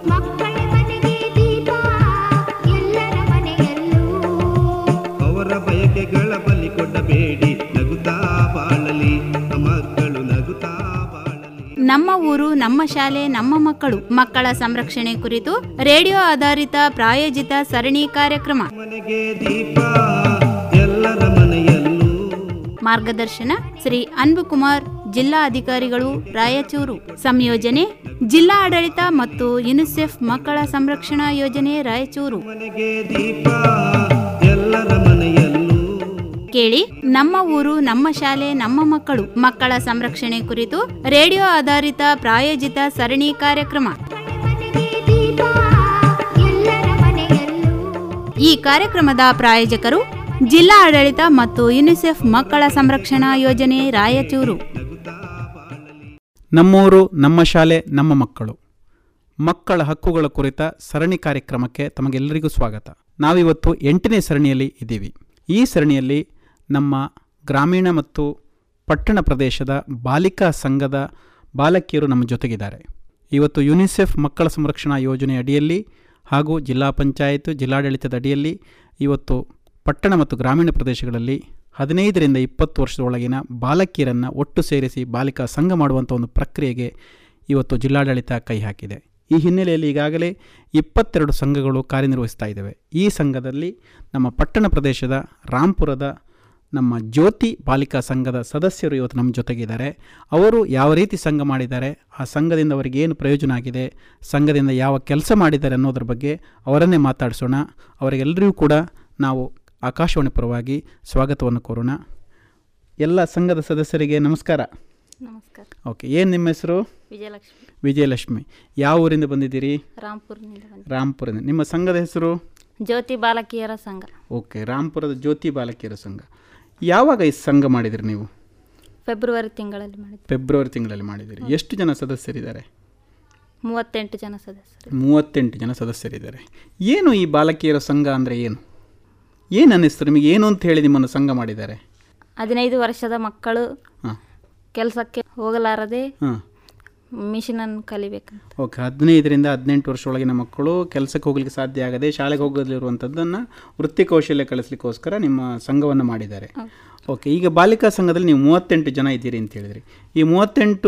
ಮಕ್ಕಳ ಮನೆಗೆ ದೀಪ ಎಲ್ಲರ ಮನೆಯಲ್ಲೂ ಅವರ ಬಯಕೆಗಳ ಬಲಿ ಕೊಡಬೇಡಿ ನಗುತ್ತಾ ಬಾಳಲಿ ಮಕ್ಕಳು ನಗುತ್ತಾ ಬಾಳಲಿ ನಮ್ಮ ಊರು ನಮ್ಮ ಶಾಲೆ ನಮ್ಮ ಮಕ್ಕಳು ಮಕ್ಕಳ ಸಂರಕ್ಷಣೆ ಕುರಿತು ರೇಡಿಯೋ ಆಧಾರಿತ ಪ್ರಾಯೋಜಿತ ಸರಣಿ ಕಾರ್ಯಕ್ರಮ ಮನೆಗೆ ದೀಪ ಎಲ್ಲರ ಮನೆಯಲ್ಲೂ ಮಾರ್ಗದರ್ಶನ ಶ್ರೀ ಅನ್ಬುಕುಮಾರ್ ಜಿಲ್ಲಾ ಅಧಿಕಾರಿಗಳು ರಾಯಚೂರು ಸಂಯೋಜನೆ ಜಿಲ್ಲಾ ಆಡಳಿತ ಮತ್ತು ಯುನಿಸೆಫ್ ಮಕ್ಕಳ ಸಂರಕ್ಷಣಾ ಯೋಜನೆ ರಾಯಚೂರು ಮನೆಗೆ ದೀಪ ಎಲ್ಲರ ಮನೆಯಲ್ಲೂ ಕೇಳಿ ನಮ್ಮ ಊರು ನಮ್ಮ ಶಾಲೆ ನಮ್ಮ ಮಕ್ಕಳು ಮಕ್ಕಳ ಸಂರಕ್ಷಣೆ ಕುರಿತು ರೇಡಿಯೋ ಆಧಾರಿತ ಪ್ರಾಯೋಜಿತ ಸರಣಿ ಕಾರ್ಯಕ್ರಮ ಮನೆಗೆ ದೀಪ ಎಲ್ಲರ ಮನೆಯಲ್ಲೂ ಈ ಕಾರ್ಯಕ್ರಮದ ಪ್ರಾಯೋಜಕರು ಜಿಲ್ಲಾ ಆಡಳಿತ ಮತ್ತು ಯುನಿಸೆಫ್ ಮಕ್ಕಳ ಸಂರಕ್ಷಣಾ ಯೋಜನೆ ರಾಯಚೂರು ನಮ್ಮೂರು ನಮ್ಮ ಶಾಲೆ ನಮ್ಮ ಮಕ್ಕಳು ಮಕ್ಕಳ ಹಕ್ಕುಗಳ ಕುರಿತ ಸರಣಿ ಕಾರ್ಯಕ್ರಮಕ್ಕೆ ತಮಗೆಲ್ಲರಿಗೂ ಸ್ವಾಗತ ನಾವಿವತ್ತು ಎಂಟನೇ ಸರಣಿಯಲ್ಲಿ ಇದ್ದೀವಿ ಈ ಸರಣಿಯಲ್ಲಿ ನಮ್ಮ ಗ್ರಾಮೀಣ ಮತ್ತು ಪಟ್ಟಣ ಪ್ರದೇಶದ ಬಾಲಿಕಾ ಸಂಘದ ಬಾಲಕಿಯರು ನಮ್ಮ ಜೊತೆಗಿದ್ದಾರೆ ಇವತ್ತು ಯುನಿಸೆಫ್ ಮಕ್ಕಳ ಸಂರಕ್ಷಣಾ ಯೋಜನೆ ಅಡಿಯಲ್ಲಿ ಹಾಗೂ ಜಿಲ್ಲಾ ಪಂಚಾಯತ್ ಜಿಲ್ಲಾಡಳಿತದ ಅಡಿಯಲ್ಲಿ ಇವತ್ತು ಪಟ್ಟಣ ಮತ್ತು ಗ್ರಾಮೀಣ ಪ್ರದೇಶಗಳಲ್ಲಿ ಹದಿನೈದರಿಂದ ಇಪ್ಪತ್ತು ವರ್ಷದೊಳಗಿನ ಬಾಲಕಿಯರನ್ನು ಒಟ್ಟು ಸೇರಿಸಿ ಬಾಲಿಕಾ ಸಂಘ ಮಾಡುವಂಥ ಒಂದು ಪ್ರಕ್ರಿಯೆಗೆ ಇವತ್ತು ಜಿಲ್ಲಾಡಳಿತ ಕೈ ಹಾಕಿದೆ ಈ ಹಿನ್ನೆಲೆಯಲ್ಲಿ ಈಗಾಗಲೇ ಇಪ್ಪತ್ತೆರಡು ಸಂಘಗಳು ಕಾರ್ಯನಿರ್ವಹಿಸ್ತಾ ಇದ್ದಾವೆ ಈ ಸಂಘದಲ್ಲಿ ನಮ್ಮ ಪಟ್ಟಣ ಪ್ರದೇಶದ ರಾಂಪುರದ ನಮ್ಮ ಜ್ಯೋತಿ ಬಾಲಿಕಾ ಸಂಘದ ಸದಸ್ಯರು ಇವತ್ತು ನಮ್ಮ ಜೊತೆಗಿದ್ದಾರೆ ಅವರು ಯಾವ ರೀತಿ ಸಂಘ ಮಾಡಿದ್ದಾರೆ ಆ ಸಂಘದಿಂದ ಅವರಿಗೆ ಏನು ಪ್ರಯೋಜನ ಆಗಿದೆ ಸಂಘದಿಂದ ಯಾವ ಕೆಲಸ ಮಾಡಿದ್ದಾರೆ ಅನ್ನೋದ್ರ ಬಗ್ಗೆ ಅವರನ್ನೇ ಮಾತಾಡಿಸೋಣ ಅವರಿಗೆಲ್ಲರಿಗೂ ಕೂಡ ನಾವು ಆಕಾಶವಾಣಿ ಪರವಾಗಿ ಸ್ವಾಗತವನ್ನು ಕೋರೋಣ ಎಲ್ಲ ಸಂಘದ ಸದಸ್ಯರಿಗೆ ನಮಸ್ಕಾರ ನಮಸ್ಕಾರ ಓಕೆ ಏನು ನಿಮ್ಮ ಹೆಸರು ವಿಜಯಲಕ್ಷ್ಮಿ ವಿಜಯಲಕ್ಷ್ಮಿ ಯಾವ ಊರಿಂದ ಬಂದಿದ್ದೀರಿ ರಾಂಪುರ್ನಿಂದ ಬಂದೆ ರಾಂಪುರದಿಂದ ನಿಮ್ಮ ಸಂಘದ ಹೆಸರು ಜ್ಯೋತಿ ಬಾಲಕಿಯರ ಸಂಘ ಓಕೆ ರಾಂಪುರದ ಜ್ಯೋತಿ ಬಾಲಕಿಯರ ಸಂಘ ಯಾವಾಗ ಈ ಸಂಘ ಮಾಡಿದಿರಿ ನೀವು ಫೆಬ್ರವರಿ ತಿಂಗಳಲ್ಲಿ ಮಾಡಿದ್ವಿ ಫೆಬ್ರವರಿ ತಿಂಗಳಲ್ಲಿ ಮಾಡಿದಿರಿ ಎಷ್ಟು ಜನ ಸದಸ್ಯರಿದ್ದಾರೆ ಮೂವತ್ತೆಂಟು ಜನ ಸದಸ್ಯರು ಮೂವತ್ತೆಂಟು ಜನ ಸದಸ್ಯರಿದ್ದಾರೆ ಏನು ಈ ಬಾಲಕಿಯರ ಸಂಘ ಅಂದರೆ ಏನು ಏನು ಅನ್ನಿಸ್ತು ನಿಮಗೆ ಏನು ಅಂತ ಹೇಳಿ ನಿಮ್ಮನ್ನು ಸಂಘ ಮಾಡಿದ್ದಾರೆ ಹದಿನೈದು ವರ್ಷದ ಮಕ್ಕಳು ಹಾಂ ಕೆಲಸಕ್ಕೆ ಹೋಗಲಾರದೆ ಹಾಂ ಮಿಷಿನನ್ನು ಕಲಿಬೇಕಂತ ಓಕೆ ಹದಿನೈದರಿಂದ ಹದಿನೆಂಟು ವರ್ಷದೊಳಗಿನ ಮಕ್ಕಳು ಕೆಲಸಕ್ಕೆ ಹೋಗ್ಲಿಕ್ಕೆ ಸಾಧ್ಯ ಆಗದೆ ಶಾಲೆಗೆ ಹೋಗಲಿರುವಂಥದ್ದನ್ನು ವೃತ್ತಿ ಕೌಶಲ್ಯ ಕಲಿಸ್ಲಿಕ್ಕೋಸ್ಕರ ನಿಮ್ಮ ಸಂಘವನ್ನು ಮಾಡಿದ್ದಾರೆ ಓಕೆ ಈಗ ಬಾಲಿಕಾ ಸಂಘದಲ್ಲಿ ನೀವು ಮೂವತ್ತೆಂಟು ಜನ ಇದ್ದೀರಿ ಅಂತ ಹೇಳಿದ್ರಿ ಈ ಮೂವತ್ತೆಂಟು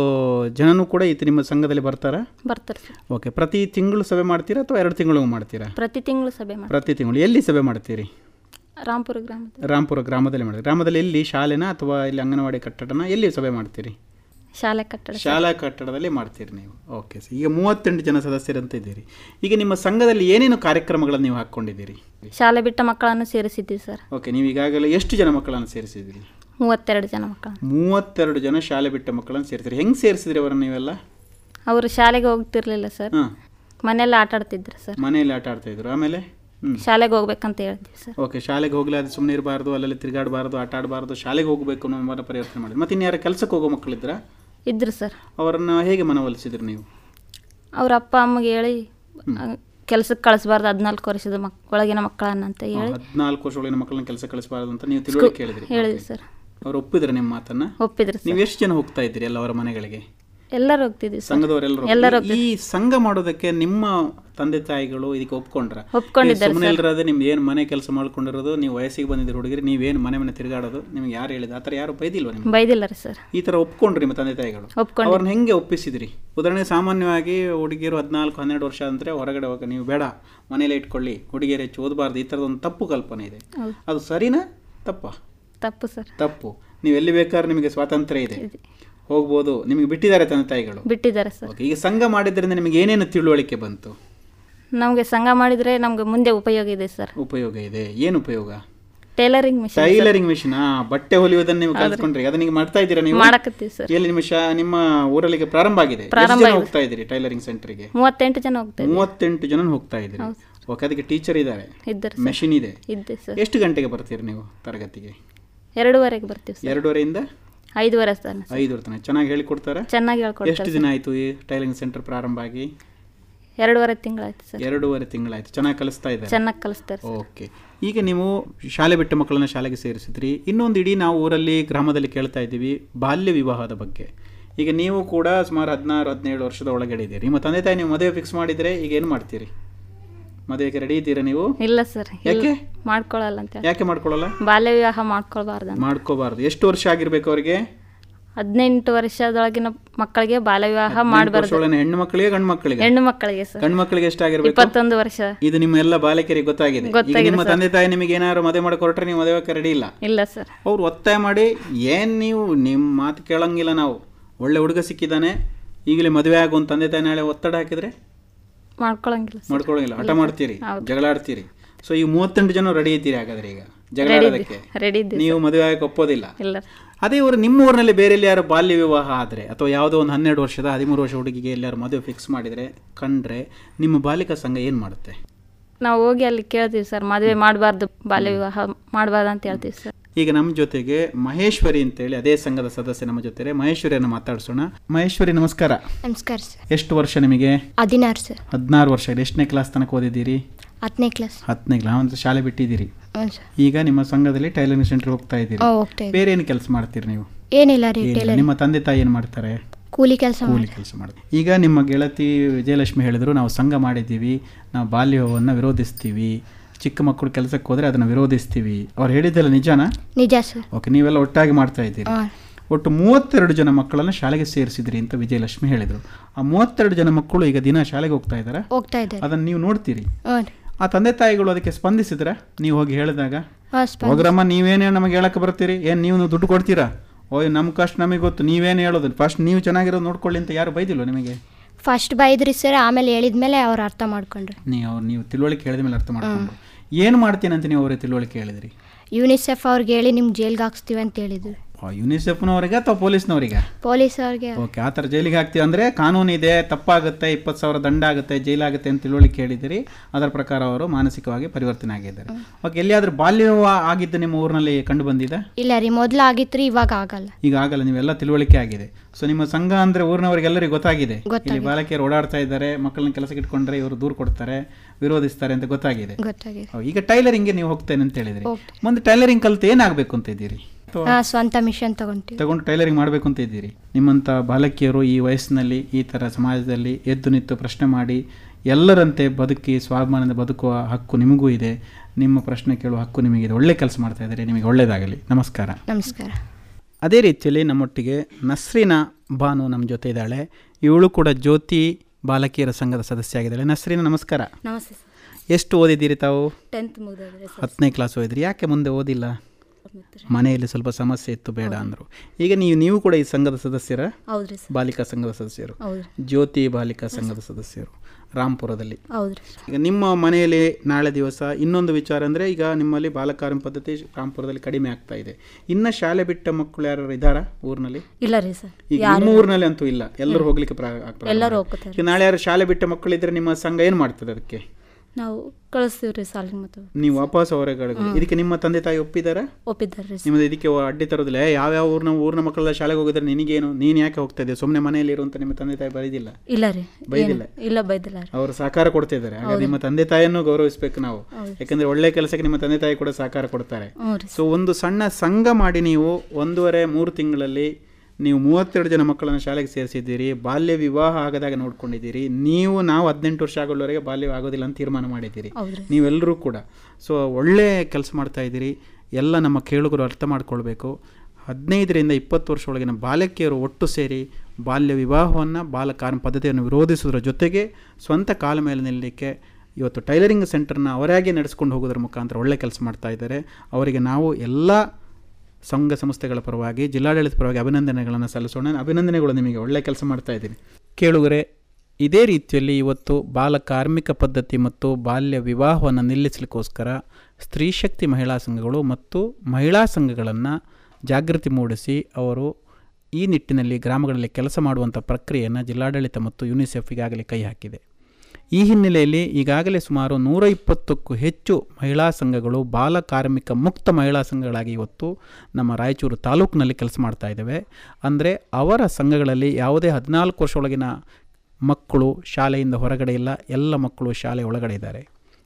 ಜನನೂ ಕೂಡ ಇತ್ತು ನಿಮ್ಮ ಸಂಘದಲ್ಲಿ ಬರ್ತಾರಾ ಬರ್ತಾರೆ ಸರ್ ಓಕೆ ಪ್ರತಿ ತಿಂಗಳು ಸಭೆ ಮಾಡ್ತೀರಾ ಅಥವಾ ಎರಡು ತಿಂಗಳು ಮಾಡ್ತೀರಾ ಪ್ರತಿ ತಿಂಗಳು ಸಭೆ ಮಾಡಿ ಪ್ರತಿ ತಿಂಗಳು ಎಲ್ಲಿ ಸಭೆ ಮಾಡ್ತೀರಿ ರಾಂಪುರ ಗ್ರಾಮದ ರಾಂಪುರ ಗ್ರಾಮದಲ್ಲಿ ಮಾಡ್ತೀರಿ ಗ್ರಾಮದಲ್ಲಿ ಎಲ್ಲಿ ಶಾಲೆನಾ ಅಥವಾ ಇಲ್ಲಿ ಅಂಗನವಾಡಿ ಕಟ್ಟಡನ ಎಲ್ಲಿ ಸಭೆ ಮಾಡ್ತೀರಿ ಶಾಲೆ ಕಟ್ಟಡ ಶಾಲಾ ಕಟ್ಟಡದಲ್ಲಿ ಮಾಡ್ತೀರಿ ನೀವು ಓಕೆ ಸರ್ ಈಗ ಮೂವತ್ತೆಂಟು ಜನ ಸದಸ್ಯರಂತ ಇದ್ದೀರಿ ಈಗ ನಿಮ್ಮ ಸಂಘದಲ್ಲಿ ಏನೇನು ಕಾರ್ಯಕ್ರಮಗಳನ್ನು ನೀವು ಹಾಕ್ಕೊಂಡಿದ್ದೀರಿ ಶಾಲೆ ಬಿಟ್ಟ ಮಕ್ಕಳನ್ನು ಸೇರಿಸಿದ್ದೀವಿ ಸರ್ ಓಕೆ ನೀವು ಈಗಾಗಲೇ ಎಷ್ಟು ಜನ ಮಕ್ಕಳನ್ನು ಸೇರಿಸಿದ್ದೀರಿ ಮೂವತ್ತೆರಡು ಜನ ಮಕ್ಕಳನ್ನು ಮೂವತ್ತೆರಡು ಜನ ಶಾಲೆ ಬಿಟ್ಟ ಮಕ್ಕಳನ್ನು ಸೇರಿಸಿರಿ ಹೆಂಗೆ ಸೇರಿಸಿದ್ರಿ ಅವರನ್ನು ನೀವೆಲ್ಲ ಅವರು ಶಾಲೆಗೆ ಹೋಗ್ತಿರ್ಲಿಲ್ಲ ಸರ್ ಹಾಂ ಮನೆಯಲ್ಲಿ ಆಟ ಆಡ್ತಿದ್ರು ಸರ್ ಮನೆಯಲ್ಲಿ ಆಟ ಆಡ್ತಾ ಇದ್ರು ಆಮೇಲೆ ಹ್ಞೂ ಶಾಲೆಗೆ ಹೋಗ್ಬೇಕಂತ ಹೇಳಿದ್ವಿ ಸರ್ ಓಕೆ ಶಾಲೆಗೆ ಹೋಗ್ಲಿ ಅದು ಸುಮ್ಮನೆ ಇರಬಾರ್ದು ಅಲ್ಲಲ್ಲಿ ತಿರುಗಾಡಬಾರ್ದು ಆಟ ಆಡಬಾರ್ದು ಶಾಲೆಗೆ ಹೋಗಬೇಕು ಅನ್ನೋ ಮನ ಪರಿವರ್ತನೆ ಮಾಡಿದ್ರು ಮತ್ತೆ ಇನ್ಯಾರ ಕೆಲಸಕ್ಕೆ ಹೋಗೋ ಮಕ್ಕಳಿದ್ರ ಇದ್ರು ಸರ್ ಅವರನ್ನು ಹೇಗೆ ಮನವೊಲಿಸಿದ್ರಿ ನೀವು ಅವ್ರ ಅಪ್ಪ ಅಮ್ಮಗೆ ಹೇಳಿ ಕೆಲ್ಸಕ್ಕೆ ಕಳಿಸ್ಬಾರ್ದು ಹದಿನಾಲ್ಕು ವರ್ಷದ ಮಕ್ ಒಳಗಿನ ಮಕ್ಕಳನ್ನ ಅಂತ ಹೇಳಿ ಹದಿನಾಲ್ಕು ವರ್ಷದೊಳಗಿನ ಮಕ್ಕಳನ್ನ ಕೆಲಸ ಕಳಿಸಬಾರ್ದು ಅಂತ ನೀವು ತಿಳುವಳಿಕೆ ಹೇಳಿದ್ರಿ ಹೇಳಿದ್ವಿ ಸರ್ ಅವ್ರು ಒಪ್ಪಿದ್ರೆ ನಿಮ್ಮ ಮಾತನ್ನ ಒಪ್ಪಿದ್ರು ಸರ್ ನೀವು ಎಷ್ಟು ಜನ ಹೋಗ್ತಾ ಇದ್ದೀರಿ ಎಲ್ಲ ಅವರ ಮನೆಗಳಿಗೆ ಎಲ್ಲರೂ ಹೋಗ್ತಿದ್ವಿ ಸರ್ ಸಂಘದವರೆಲ್ಲರೂ ಎಲ್ಲರೂ ಈ ಸಂಘ ಮಾಡೋದಕ್ಕೆ ನಿಮ್ಮ ತಂದೆ ತಾಯಿಗಳು ಇದಕ್ಕೆ ಒಪ್ಕೊಂಡ್ರ ಒಪ್ಕೊಂಡಿದ್ದಾರೆ ಸುಮ್ಮನೆ ಇಲ್ಲರದೆ ನಿಮ್ದು ಏನು ಮನೆ ಕೆಲಸ ಮಾಡ್ಕೊಂಡಿರೋದು ನೀವು ವಯಸ್ಸಿಗೆ ಬಂದಿದ್ದೀರಿ ಹುಡುಗಿರಿ ನೀವೇನು ಮನೆ ಮನೆ ತಿರುಗಾಡೋದು ನಿಮ್ಗೆ ಯಾರು ಹೇಳಿದ ಆ ಥರ ಯಾರು ಬೈದಿಲ್ವ ನಿಮ್ಗೆ ಬೈದಿಲ್ಲ ರೀ ಸರ್ ಈ ಥರ ಒಪ್ಕೊಂಡ್ರಿ ನಿಮ್ಮ ತಂದೆ ತಾಯಿಗಳು ಒಪ್ಕೊಂಡು ಅವ್ರನ್ನ ಹೆಂಗೆ ಒಪ್ಪಿಸಿದ್ರಿ ಉದಾಹರಣೆ ಸಾಮಾನ್ಯವಾಗಿ ಹುಡುಗಿಯರು ಹದಿನಾಲ್ಕು ಹನ್ನೆರಡು ವರ್ಷ ಅಂದರೆ ಹೊರಗಡೆ ಹೋಗ ನೀವು ಬೇಡ ಮನೇಲೆ ಇಟ್ಕೊಳ್ಳಿ ಹುಡುಗಿಯರು ಹೆಚ್ಚು ಓದಬಾರ್ದು ಈ ಥರದ ಒಂದು ತಪ್ಪು ಕಲ್ಪನೆ ಇದೆ ಹೌದು. ಅದು ಸರಿನಾ ತಪ್ಪಾ ತಪ್ಪು ಸರ್ ತಪ್ಪು ನೀವು ಎಲ್ಲಿ ಬೇಕಾದ್ರೆ ನಿಮಗೆ ಸ್ವಾತಂತ್ರ್ಯ ಇದೆ ಹೋಗ್ಬೋದು ನಿಮಗೆ ಬಿಟ್ಟಿದ್ದಾರೆ ತಂದೆ ತಾಯಿಗಳು ಬಿಟ್ಟಿದ್ದಾರೆ ಸರ್ ಓಕೆ ಈಗ ಸಂಘ ಮಾಡಿದ್ರಿಂದ ನಿಮಗೆ ಏನೇನು ತಿಳುವಳಿಕೆ ಬಂತು ನಮಗೆ ಸಂಘ ಮಾಡಿದರೆ ನಮಗೆ ಮುಂದೆ ಉಪಯೋಗ ಇದೆ ಸರ್ ಉಪಯೋಗ ಇದೆ ಏನು ಉಪಯೋಗ ಟೈಲರಿಂಗ್ ಮಿಷನ್ ಟೈಲರಿಂಗ್ ಮಿಷನ್ ಬಟ್ಟೆ ಹೊಲಿಯೋದನ್ನ ನೀವು ಕಲ್ತ್ಕೊಂಡ್ರಿ ಅದನ್ನ ಈಗ ಮಾಡ್ತಾ ಇದ್ದೀರಾ ನೀವು ಮಾಡಕತ್ತೀವಿ ಸರ್ ಎಲ್ಲಿ ನಿಮ್ಮ ಶಾ ನಿಮ್ಮ ಊರಲ್ಲಿಗೆ ಪ್ರಾರಂಭ ಆಗಿದೆ ಎಷ್ಟು ಜನ ಹೋಗ್ತಾ ಇದ್ದೀರಿ ಟೈಲರಿಂಗ್ ಸೆಂಟರ್ಗೆ ಮೂವತ್ತೆಂಟು ಜನ ಹೋಗ್ತಾ ಇದ್ವಿ ಮೂವತ್ತೆಂಟು ಜನ ಹೋಗ್ತಾ ಇದ್ದೀರಿ ಓಕೆ ಅದಕ್ಕೆ ಟೀಚರ್ ಇದ್ದಾರೆ ಇದ್ದಾರೆ ಸರ್ ಮೆಷಿನ್ ಇದೆ ಇದ್ದೆ ಸರ್ ಎಷ್ಟು ಗಂಟೆಗೆ ಬರ್ತೀರಿ ನೀವು ತರಗತಿಗೆ ಎರಡೂವರೆಗೆ ಬರ್ತೀವಿ ಸರ್ ಎರಡೂವರೆಯಿಂದ ಐದುವರೆ ಸರ್ ಐದುವರೆ ತನಕ ಚೆನ್ನಾಗಿ ಹೇಳಿಕೊಡ್ತಾರಾ ಚೆನ್ನಾಗಿ ಹೇಳ್ಕೊಡ್ತಾರೆ ಎಷ್ಟು ದಿನ ಆಯಿತು ಈ ಟೈಲರಿಂಗ್ ಸೆಂಟರ್ ಪ್ರಾರಂಭ ಆಗಿ ಎರಡೂವರೆ ತಿಂಗಳಾಯ್ತು ಸರ್ ಎರಡೂವರೆ ತಿಂಗಳಾಯ್ತು ಚೆನ್ನಾಗಿ ಕಲಿಸ್ತಾ ಇದ್ದಾರೆ ಚೆನ್ನಾಗಿ ಕಲಿಸ್ತಾರೆ ಸರ್ ಓಕೆ ಈಗ ನೀವು ಶಾಲೆ ಬಿಟ್ಟ ಮಕ್ಕಳನ್ನ ಶಾಲೆಗೆ ಸೇರಿಸಿದ್ರಿ ಇನ್ನೊಂದು ಇಡೀ ನಾವು ಊರಲ್ಲಿ ಗ್ರಾಮದಲ್ಲಿ ಕೇಳ್ತಾ ಇದ್ದೀವಿ ಬಾಲ್ಯ ವಿವಾಹದ ಬಗ್ಗೆ ಈಗ ನೀವು ಕೂಡ ಸುಮಾರು ಹದಿನಾರು ಹದಿನೇಳು ವರ್ಷದ ಒಳಗಡೆ ಇದ್ದೀರಿ ನಿಮ್ಮ ತಂದೆ ತಾಯಿ ನೀವು ಮದುವೆ ಫಿಕ್ಸ್ ಮಾಡಿದರೆ ಈಗ ಏನು ಮಾಡ್ತೀರಿ ಮದುವೆಗೆ ರೆಡಿ ಇದ್ದೀರಾ ನೀವು ಇಲ್ಲ ಸರ್ ಯಾಕೆ ಮಾಡ್ಕೊಳಲ್ಲ ಅಂತ ಹೇಳಿ ಯಾಕೆ ಮಾಡ್ಕೊಳ್ಳಲ್ಲ ಬಾಲ್ಯ ವಿವಾಹ ಮಾಡ್ಕೊಳ್ಬಾರ್ದು ಅಂತ ಮಾಡ್ಕೋಬಾರ್ದು ಎಷ್ಟು ವರ್ಷ ಆಗಿರ್ಬೇಕು ಅವರಿಗೆ ಹದಿನೆಂಟು ವರ್ಷದೊಳಗಿನ ಮಕ್ಕಳಿಗೆ ಬಾಲ್ಯ ವಿವಾಹ ಮಾಡಬಾರ್ದು ವರ್ಷದೊಳಗಿನ ಹೆಣ್ಣು ಮಕ್ಕಳಿಗೆ ಗಂಡು ಮಕ್ಕಳಿಗೆ ಹೆಣ್ಣು ಮಕ್ಕಳಿಗೆ ಸರ್ ಗಂಡು ಮಕ್ಕಳಿಗೆ ಎಷ್ಟಾಗಿರ್ಬೇಕು ಇಪ್ಪತ್ತೊಂದು ವರ್ಷ ಇದು ನಿಮ್ಮ ಎಲ್ಲ ಬಾಲಕಿಯರಿಗೆ ಗೊತ್ತಾಗಿದೆ ಈಗ ನಿಮ್ಮ ತಂದೆ ತಾಯಿ ನಿಮಗೆ ಏನಾದ್ರು ಮದುವೆ ಮಾಡಿಕೊಟ್ರೆ ನೀವು ಮದುವೆ ರೆಡಿ ಇಲ್ಲ ಇಲ್ಲ ಸರ್ ಅವ್ರು ಒತ್ತಾಯ ಮಾಡಿ ಏನು ನೀವು ನಿಮ್ಮ ಮಾತು ಕೇಳಂಗಿಲ್ಲ ನಾವು ಒಳ್ಳೆ ಹುಡುಗ ಸಿಕ್ಕಿದ್ದಾನೆ ಈಗಲೇ ಮದುವೆ ಆಗು ಅಂತ ತಂದೆ ತಾಯಿ ನಾಳೆ ಒತ್ತಡ ಹಾಕಿದ್ರೆ ಮಾಡ್ಕೊಳಂಗಿಲ್ಲ ಸರ್ ಮಾಡ್ಕೊಳ್ಳೋಂಗಿಲ್ಲ ಹಠ ಮಾಡ್ತೀರಿ ಜಗಳ ಆಡ್ತೀರಿ ಸೊ ಈಗ ಮೂವತ್ತೆಂಟು ಜನ ರೆಡಿ ಇದ್ದೀರಿ ಹಾಗಾದ್ರೆ ಈಗ ಜಗಳ ಆಡೋದಕ್ಕೆ ರೆಡಿ ಇದ್ದೀವಿ ನೀವು ಮದುವೆ ಆಗಕ್ಕೆ ಒಪ್ಪೋದಿಲ್ಲ ಇಲ್ಲ ಅದೇ ಇವರು ನಿಮ್ಮ ಊರಿನಲ್ಲಿ ಬೇರೆ ಎಲ್ಲಿ ಯಾರು ಬಾಲ್ಯ ವಿವಾಹ ಆದರೆ ಅಥವಾ ಯಾವುದೋ ಒಂದು ಹನ್ನೆರಡು ವರ್ಷದ ಹದಿಮೂರು ವರ್ಷ ಹುಡುಗಿಗೆ ಎಲ್ಲಾರು ಮದುವೆ ಫಿಕ್ಸ್ ಮಾಡಿದರೆ ಕಂಡ್ರೆ ನಿಮ್ಮ ಬಾಲಿಕಾ ಸಂಘ ಏನು ಮಾಡುತ್ತೆ ನಾವು ಹೋಗಿ ಅಲ್ಲಿ ಕೇಳ್ತೀವಿ ಸರ್ ಮದುವೆ ಮಾಡಬಾರ್ದು ಬಾಲ್ಯ ವಿವಾಹ ಮಾಡಬಾರ್ದು ಅಂತ ಹೇಳ್ತೀವಿ ಸರ್ ಈಗ ನಮ್ಮ ಜೊತೆಗೆ ಮಹೇಶ್ವರಿ ಅಂತೇಳಿ ಅದೇ ಸಂಘದ ಸದಸ್ಯ ನಮ್ಮ ಜೊತೆ ಮಹೇಶ್ವರಿಯನ್ನು ಮಾತಾಡಿಸೋಣ ಮಹೇಶ್ವರಿ ನಮಸ್ಕಾರ ನಮಸ್ಕಾರ ಸರ್ ಎಷ್ಟು ವರ್ಷ ನಿಮಗೆ ಹದಿನಾರು ಸರ್ ಹದಿನಾರು ವರ್ಷ ಎಷ್ಟನೇ ಕ್ಲಾಸ್ ತನಕ ಓದಿದ್ದೀರಿ ಹತ್ತನೇ ಕ್ಲಾಸ್ ಹತ್ತನೇ ಕ್ಲಾಸ್ ಒಂದು ಶಾಲೆ ಬಿಟ್ಟಿದ್ದೀರಿ ಹ್ಞೂ ಸರ್ ಈಗ ನಿಮ್ಮ ಸಂಘದಲ್ಲಿ ಟೈಲರಿಂಗ್ ಸೆಂಟರ್ ಹೋಗ್ತಾ ಇದ್ದೀರಿ ಹ್ಞೂ ಹೋಗ್ತಾ ಇದ್ದೀವಿ ಬೇರೆ ಏನು ಕೆಲಸ ಮಾಡ್ತೀರಿ ನೀವು ಏನಿಲ್ಲ ರೀ ಏನಿಲ್ಲ. ಟೈಲರ್ ನಿಮ್ಮ ತಂದೆ ತಾಯಿ ಏನು ಮಾಡ್ತಾರೆ ಕೂಲಿ ಕೆಲಸ ಕೂಲಿ ಮಾಡಿ ಕೆಲಸ ಮಾಡ್ತಾರೆ ಈಗ ನಿಮ್ಮ ಗೆಳತಿ ವಿಜಯಲಕ್ಷ್ಮಿ ಹೇಳಿದ್ರು ನಾವು ಸಂಘ ಮಾಡಿದ್ದೀವಿ ನಾವು ಬಾಲ್ಯವನ್ನು ವಿರೋಧಿಸ್ತೀವಿ ಚಿಕ್ಕ ಮಕ್ಕಳು ಕೆಲಸಕ್ಕೆ ಹೋದರೆ ಅದನ್ನು ವಿರೋಧಿಸ್ತೀವಿ ಅವ್ರು ಹೇಳಿದ್ದೆಲ್ಲ ನಿಜಾನಾ ನಿಜ ಸರ್ ಓಕೆ ನೀವೆಲ್ಲ ಒಟ್ಟಾಗಿ ಮಾಡ್ತಾ ಇದ್ದೀರಿ ಹಾಂ ಒಟ್ಟು ಮೂವತ್ತೆರಡು ಜನ ಮಕ್ಕಳನ್ನು ಶಾಲೆಗೆ ಸೇರಿಸಿದ್ರಿ ಅಂತ ವಿಜಯಲಕ್ಷ್ಮಿ ಹೇಳಿದರು ಆ ಮೂವತ್ತೆರಡು ಜನ ಮಕ್ಕಳು ಈಗ ದಿನ ಶಾಲೆಗೆ ಹೋಗ್ತಾ ಇದ್ದಾರೆ ಹೋಗ್ತಾ ಇದ್ದಾರೆ ಅದನ್ನು ನೀವು ನೋಡ್ತೀರಿ ಹ್ಞೂ ರೀ ಆ ತಂದೆ ತಾಯಿಗಳು ಅದಕ್ಕೆ ಸ್ಪಂದಿಸಿದ್ರೆ ನೀವು ಹೋಗಿ ಹೇಳಿದಾಗ ಹಾಂ ಸ್ಪ ಹೋಗ್ರಮ್ಮ ನೀವೇನೇ ನಮಗೆ ಹೇಳಕ್ಕೆ ಬರ್ತೀರಿ ಏನು ನೀವು ದುಡ್ಡು ಕೊಡ್ತೀರಾ ಓಯ್ ನಮ್ಮ ಕಷ್ಟ ನಮಗೆ ಗೊತ್ತು ನೀವೇನು ಹೇಳೋದು ಫಸ್ಟ್ ನೀವು ಚೆನ್ನಾಗಿರೋದು ನೋಡ್ಕೊಳ್ಳಿ ಅಂತ ಯಾರು ಬೈದಿಲ್ವ ನಿಮಗೆ ಫಸ್ಟ್ ಬೈದ್ರಿ ಸರ್ ಆಮೇಲೆ ಹೇಳಿದ್ಮೇಲೆ ಅವ್ರು ಅರ್ಥ ಮಾಡ್ಕೊಂಡ್ರು ನೀವು ಅವ್ರು ನೀವು ತಿಳುವಳಿಕೆ ಹೇಳಿದ ಮೇಲೆ ಅರ್ಥ ಮಾಡ್ಕೊಂಡು ಏನು ಮಾಡ್ತೀನಿ ಅಂತ ನೀವು ಅವ್ರಿಗೆ ತಿಳುವಳಿಕೆ ಹೇಳಿದ್ರಿ ಯುನಿಸೆಫ್ ಅವ್ರಿಗೆ ಹೇಳಿ ನಿಮ್ಗೆ ಜೈಲ್ಗೆ ಹಾಕ್ಸ್ತೀವಿ ಅಂತ ಹೇಳಿದ್ರು ಯುನಿಸೆಫ್ನವರಿಗೆ ಅಥವಾ ಪೊಲೀಸ್ನವರಿಗೆ ಪೊಲೀಸ್ ಅವ್ರಿಗೆ ಓಕೆ ಆ ಥರ ಜೈಲಿಗೆ ಹಾಕ್ತೀವಿ ಅಂದರೆ ಕಾನೂನು ಇದೆ ತಪ್ಪಾಗುತ್ತೆ ಇಪ್ಪತ್ತು ಸಾವಿರ ದಂಡ ಆಗುತ್ತೆ ಜೈಲಾಗುತ್ತೆ ಅಂತ ತಿಳುವಳಿಕೆ ಹೇಳಿದಿರಿ ಅದರ ಪ್ರಕಾರ ಅವರು ಮಾನಸಿಕವಾಗಿ ಪರಿವರ್ತನೆ ಆಗಿದ್ದಾರೆ ಓಕೆ ಎಲ್ಲಿಯಾದರೂ ಬಾಲ್ಯ ವಿವಾಹ ಆಗಿದ್ದು ನಿಮ್ಮ ಊರಿನಲ್ಲಿ ಕಂಡು ಬಂದಿದೆ ಇಲ್ಲ ರೀ ಮೊದಲು ಆಗಿತ್ತು ರೀ ಇವಾಗ ಆಗಲ್ಲ ಈಗ ಆಗಲ್ಲ ನೀವೆಲ್ಲ ತಿಳುವಳಿಕೆ ಆಗಿದೆ ಸೊ ನಿಮ್ಮ ಸಂಘ ಅಂದರೆ ಊರಿನವರಿಗೆಲ್ಲರಿಗೂ ಗೊತ್ತಾಗಿದೆ ಇಲ್ಲಿ ಬಾಲಕಿಯರು ಓಡಾಡ್ತಾ ಇದ್ದಾರೆ ಮಕ್ಕಳನ್ನ ಕೆಲಸಕ್ಕೆ ಇಟ್ಕೊಂಡ್ರೆ ಇವರು ದೂರ ಕೊಡ್ತಾರೆ ವಿರೋಧಿಸ್ತಾರೆ ಅಂತ ಗೊತ್ತಾಗಿದೆ ಗೊತ್ತಾಗಿದೆ ಹೌದು, ಈಗ ಟೈಲರಿಂಗ್ಗೆ ನೀವು ಹೋಗ್ತೇನೆ ಅಂತ ಹೇಳಿದ್ರಿ ಹೋಗ್ತೇನೆ. ಮುಂದೆ ಟೈಲರಿಂಗ್ ಕಲಿತು ಏನಾಗಬೇಕು ಅಂತ ಇದ್ದೀರಿ ಅಥವಾ ಹಾಂ ಸ್ವಂತ ಮಿಷನ್ ತಗೊಂತೀವಿ ತಗೊಂಡು ಟೈಲರಿಂಗ್ ಮಾಡಬೇಕು ಅಂತ ಇದ್ದೀರಿ ನಿಮ್ಮಂಥ ಬಾಲಕಿಯರು ಈ ವಯಸ್ಸಿನಲ್ಲಿ ಈ ಥರ ಸಮಾಜದಲ್ಲಿ ಎದ್ದು ನಿಂತು ಪ್ರಶ್ನೆ ಮಾಡಿ ಎಲ್ಲರಂತೆ ಬದುಕಿ ಸ್ವಾಭಿಮಾನದ ಬದುಕುವ ಹಕ್ಕು ನಿಮಗೂ ಇದೆ ನಿಮ್ಮ ಪ್ರಶ್ನೆ ಕೇಳುವ ಹಕ್ಕು ನಿಮಗಿದೆ ಒಳ್ಳೆ ಕೆಲಸ ಮಾಡ್ತಾ ಇದ್ದೀರಿ ನಿಮಗೆ ಒಳ್ಳೆಯದಾಗಲಿ ನಮಸ್ಕಾರ ನಮಸ್ಕಾರ ಅದೇ ರೀತಿಯಲ್ಲಿ ನಮ್ಮೊಟ್ಟಿಗೆ ನಸ್ರೀನಾ ಬಾನು ನಮ್ಮ ಜೊತೆ ಇದ್ದಾಳೆ ಇವಳು ಕೂಡ ಜ್ಯೋತಿ ಬಾಲಕಿಯರ ಸಂಘದ ಸದಸ್ಯ ಆಗಿದ್ದಾಳೆ ನಸ್ರೀನಾ ನಮಸ್ಕಾರ ನಮಸ್ತೆ ಸರ್ ಎಷ್ಟು ಓದಿದ್ದೀರಿ ತಾವು ಟೆಂತ್ ಮುಗಿದ್ರೆ ಸರ್ ಹತ್ತನೇ ಕ್ಲಾಸ್ ಓದಿದ್ರಿ ಯಾಕೆ ಮುಂದೆ ಓದಿಲ್ಲ ಮನೆಯಲ್ಲಿ ಸ್ವಲ್ಪ ಸಮಸ್ಯೆ ಇತ್ತು ಬೇಡ ಅಂದರು ಈಗ ನೀವು ನೀವು ಕೂಡ ಈ ಸಂಘದ ಸದಸ್ಯರ ಹೌದ್ರಿ ಸರ್ ಬಾಲಿಕಾ ಸಂಘದ ಸದಸ್ಯರು ಹೌದ್ರಿ ಜ್ಯೋತಿ ಬಾಲಿಕಾ ಸಂಘದ ಸದಸ್ಯರು ರಾಂಪುರದಲ್ಲಿ ಹೌದ್ರಿ ಈಗ ನಿಮ್ಮ ಮನೆಯಲ್ಲಿ ನಾಳೆ ದಿವಸ ಇನ್ನೊಂದು ವಿಚಾರ ಅಂದರೆ ಈಗ ನಿಮ್ಮಲ್ಲಿ ಬಾಲಕಾರ್ಯ ಪದ್ಧತಿ ರಾಂಪುರದಲ್ಲಿ ಕಡಿಮೆ ಆಗ್ತಾ ಇದೆ ಇನ್ನು ಶಾಲೆ ಬಿಟ್ಟ ಮಕ್ಕಳು ಯಾರು ಇದ್ದಾರಾ ಊರಿನಲ್ಲಿ ಇಲ್ಲ ರೀ ಸರ್ ಈಗ ನಿಮ್ಮ ಊರಿನಲ್ಲಿ ಅಂತೂ ಇಲ್ಲ ಎಲ್ಲರೂ ಹೋಗ್ಲಿಕ್ಕೆ ಪ್ರಾ- ಪ್ರಾರಂಭ ಎಲ್ಲರೂ ಮಾಡಿದ್ರು. ಹೋಗ್ತಾರೆ ಈಗ ನಾಳೆ ಯಾರು ಶಾಲೆ ಬಿಟ್ಟ ಮಕ್ಕಳಿದ್ರೆ ನಿಮ್ಮ ಸಂಘ ಏನು ಮಾಡ್ತದೆ ಅದಕ್ಕೆ ನಾವು ಕಳಿಸ್ತೀವಿ ರೀ ಸಾಲಿಗೆ ಮತ್ತು ನೀವು ವಾಪಸ್ ಹೊರಗಡೆ ಇದಕ್ಕೆ ನಿಮ್ಮ ತಂದೆ ತಾಯಿ ಒಪ್ಪಿದಾರ ಒಪ್ಪಿದ್ದಾರೆ ರೀ ನಿಮ್ಮದು ಇದಕ್ಕೆ ಅಡ್ಡಿ ತರೋದಿಲ್ಲ ಏ, ಯಾವ್ಯಾವ ಊರಿನ ಊರಿನ ಮಕ್ಕಳೆಲ್ಲ ಶಾಲೆಗೆ ಹೋಗಿದ್ರೆ ನಿನಗೇನು ನೀನು ಯಾಕೆ ಹೋಗ್ತಾ ಇದೆಯಾ ಸುಮ್ಮನೆ ಮನೆಯಲ್ಲಿ ಇರು ಅಂತ ನಿಮ್ಮ ತಂದೆ ತಾಯಿ ಬರೀದಿಲ್ಲ ಇಲ್ಲ ರೀ ಬೈದಿಲ್ಲ? ಏನು- ಇಲ್ಲ ಬೈದಿಲ್ಲ ರೀ ಅವರು ಸಹಕಾರ ಕೊಡ್ತಾ ಇದ್ದಾರೆ ಆಗ ನಿಮ್ಮ ತಂದೆ ತಾಯಿಯನ್ನು ಗೌರವಿಸಬೇಕು ನಾವು ಯಾಕಂದ್ರೆ ಒಳ್ಳೆ ಕೆಲಸಕ್ಕೆ ನಿಮ್ಮ ತಂದೆ ತಾಯಿ ಕೂಡ ಸಹಕಾರ ಕೊಡ್ತಾರೆ ಹ್ಞೂ ರೀ ಸೊ ಒಂದು ಸಣ್ಣ ಸಂಘ ಮಾಡಿ ನೀವು ಒಂದೂವರೆ ಮೂರು ತಿಂಗಳಲ್ಲಿ ನೀವು ಮೂವತ್ತೆರಡು ಜನ ಮಕ್ಕಳನ್ನು ಶಾಲೆಗೆ ಸೇರಿಸಿದ್ದೀರಿ ಬಾಲ್ಯ ವಿವಾಹ ಆಗದಾಗ ನೋಡ್ಕೊಂಡಿದ್ದೀರಿ ನೀವು ನಾವು ಹದಿನೆಂಟು ವರ್ಷ ಆಗೋಲ್ಲವರೆಗೆ ಬಾಲ್ಯ ಆಗೋದಿಲ್ಲ ಅಂತ ತೀರ್ಮಾನ ಮಾಡಿದ್ದೀರಿ ಹೌದ್ರಿ ನೀವೆಲ್ಲರೂ ಕೂಡ ಸೊ ಒಳ್ಳೆ ಕೆಲಸ ಮಾಡ್ತಾ ಇದ್ದೀರಿ ಎಲ್ಲ ನಮ್ಮ ಕೇಳುಗರು ಅರ್ಥ ಮಾಡ್ಕೊಳ್ಬೇಕು ಹದಿನೈದರಿಂದ ಇಪ್ಪತ್ತು ವರ್ಷ ಒಳಗಿನ ಬಾಲಕಿಯರು ಒಟ್ಟು ಸೇರಿ ಬಾಲ್ಯ ವಿವಾಹವನ್ನು ಬಾಲಕಾರ್ಯ ಪದ್ಧತಿಯನ್ನು ವಿರೋಧಿಸುವುದರ ಜೊತೆಗೆ ಸ್ವಂತ ಕಾಲ ಮೇಲೆ ನಿಲ್ಲಲಿಕ್ಕೆ ಇವತ್ತು ಟೈಲರಿಂಗ್ ಸೆಂಟರ್ನ ಅವರಾಗೆ ನಡೆಸ್ಕೊಂಡು ಹೋಗೋದ್ರ ಮುಖಾಂತರ ಒಳ್ಳೆ ಕೆಲಸ ಮಾಡ್ತಾ ಇದ್ದಾರೆ ಅವರಿಗೆ ನಾವು ಎಲ್ಲ ಸಂಘ ಸಂಸ್ಥೆಗಳ ಪರವಾಗಿ ಜಿಲ್ಲಾಡಳಿತ ಪರವಾಗಿ ಅಭಿನಂದನೆಗಳನ್ನು ಸಲ್ಲಿಸೋಣ ಅಭಿನಂದನೆಗಳು ನಿಮಗೆ ಒಳ್ಳೆ ಕೆಲಸ ಮಾಡ್ತಾ ಇದ್ದೀನಿ ಕೇಳುಗರೆ ಇದೇ ರೀತಿಯಲ್ಲಿ ಇವತ್ತು ಬಾಲ ಕಾರ್ಮಿಕ ಪದ್ಧತಿ ಮತ್ತು ಬಾಲ್ಯ ವಿವಾಹವನ್ನು ನಿಲ್ಲಿಸಲಿಕ್ಕೋಸ್ಕರ ಸ್ತ್ರೀ ಶಕ್ತಿ ಮಹಿಳಾ ಸಂಘಗಳು ಮತ್ತು ಮಹಿಳಾ ಸಂಘಗಳನ್ನು ಜಾಗೃತಿ ಮೂಡಿಸಿ ಅವರು ಈ ನಿಟ್ಟಿನಲ್ಲಿ ಗ್ರಾಮಗಳಲ್ಲಿ ಕೆಲಸ ಮಾಡುವಂಥ ಪ್ರಕ್ರಿಯೆಯನ್ನು ಜಿಲ್ಲಾಡಳಿತ ಮತ್ತು ಯುನಿಸೆಫ್ ಈಗಾಗಲೇ ಕೈ ಹಾಕಿದೆ ಈ ಹಿನ್ನೆಲೆಯಲ್ಲಿ ಈಗಾಗಲೇ ಸುಮಾರು ನೂರ ಇಪ್ಪತ್ತಕ್ಕೂ ಹೆಚ್ಚು ಮಹಿಳಾ ಸಂಘಗಳು ಬಾಲ ಕಾರ್ಮಿಕ ಮುಕ್ತ ಮಹಿಳಾ ಸಂಘಗಳಾಗಿ ಇವತ್ತು ನಮ್ಮ ರಾಯಚೂರು ತಾಲೂಕಿನಲ್ಲಿ ಕೆಲಸ ಮಾಡ್ತಾ ಇದ್ದಾವೆ ಅಂದರೆ ಅವರ ಸಂಘಗಳಲ್ಲಿ ಯಾವುದೇ ಹದಿನಾಲ್ಕು ವರ್ಷ ಒಳಗಿನ ಮಕ್ಕಳು ಶಾಲೆಯಿಂದ ಹೊರಗಡೆ ಇಲ್ಲ ಎಲ್ಲ ಮಕ್ಕಳು ಶಾಲೆ ಒಳಗಡೆ ಇದ್ದಾರೆ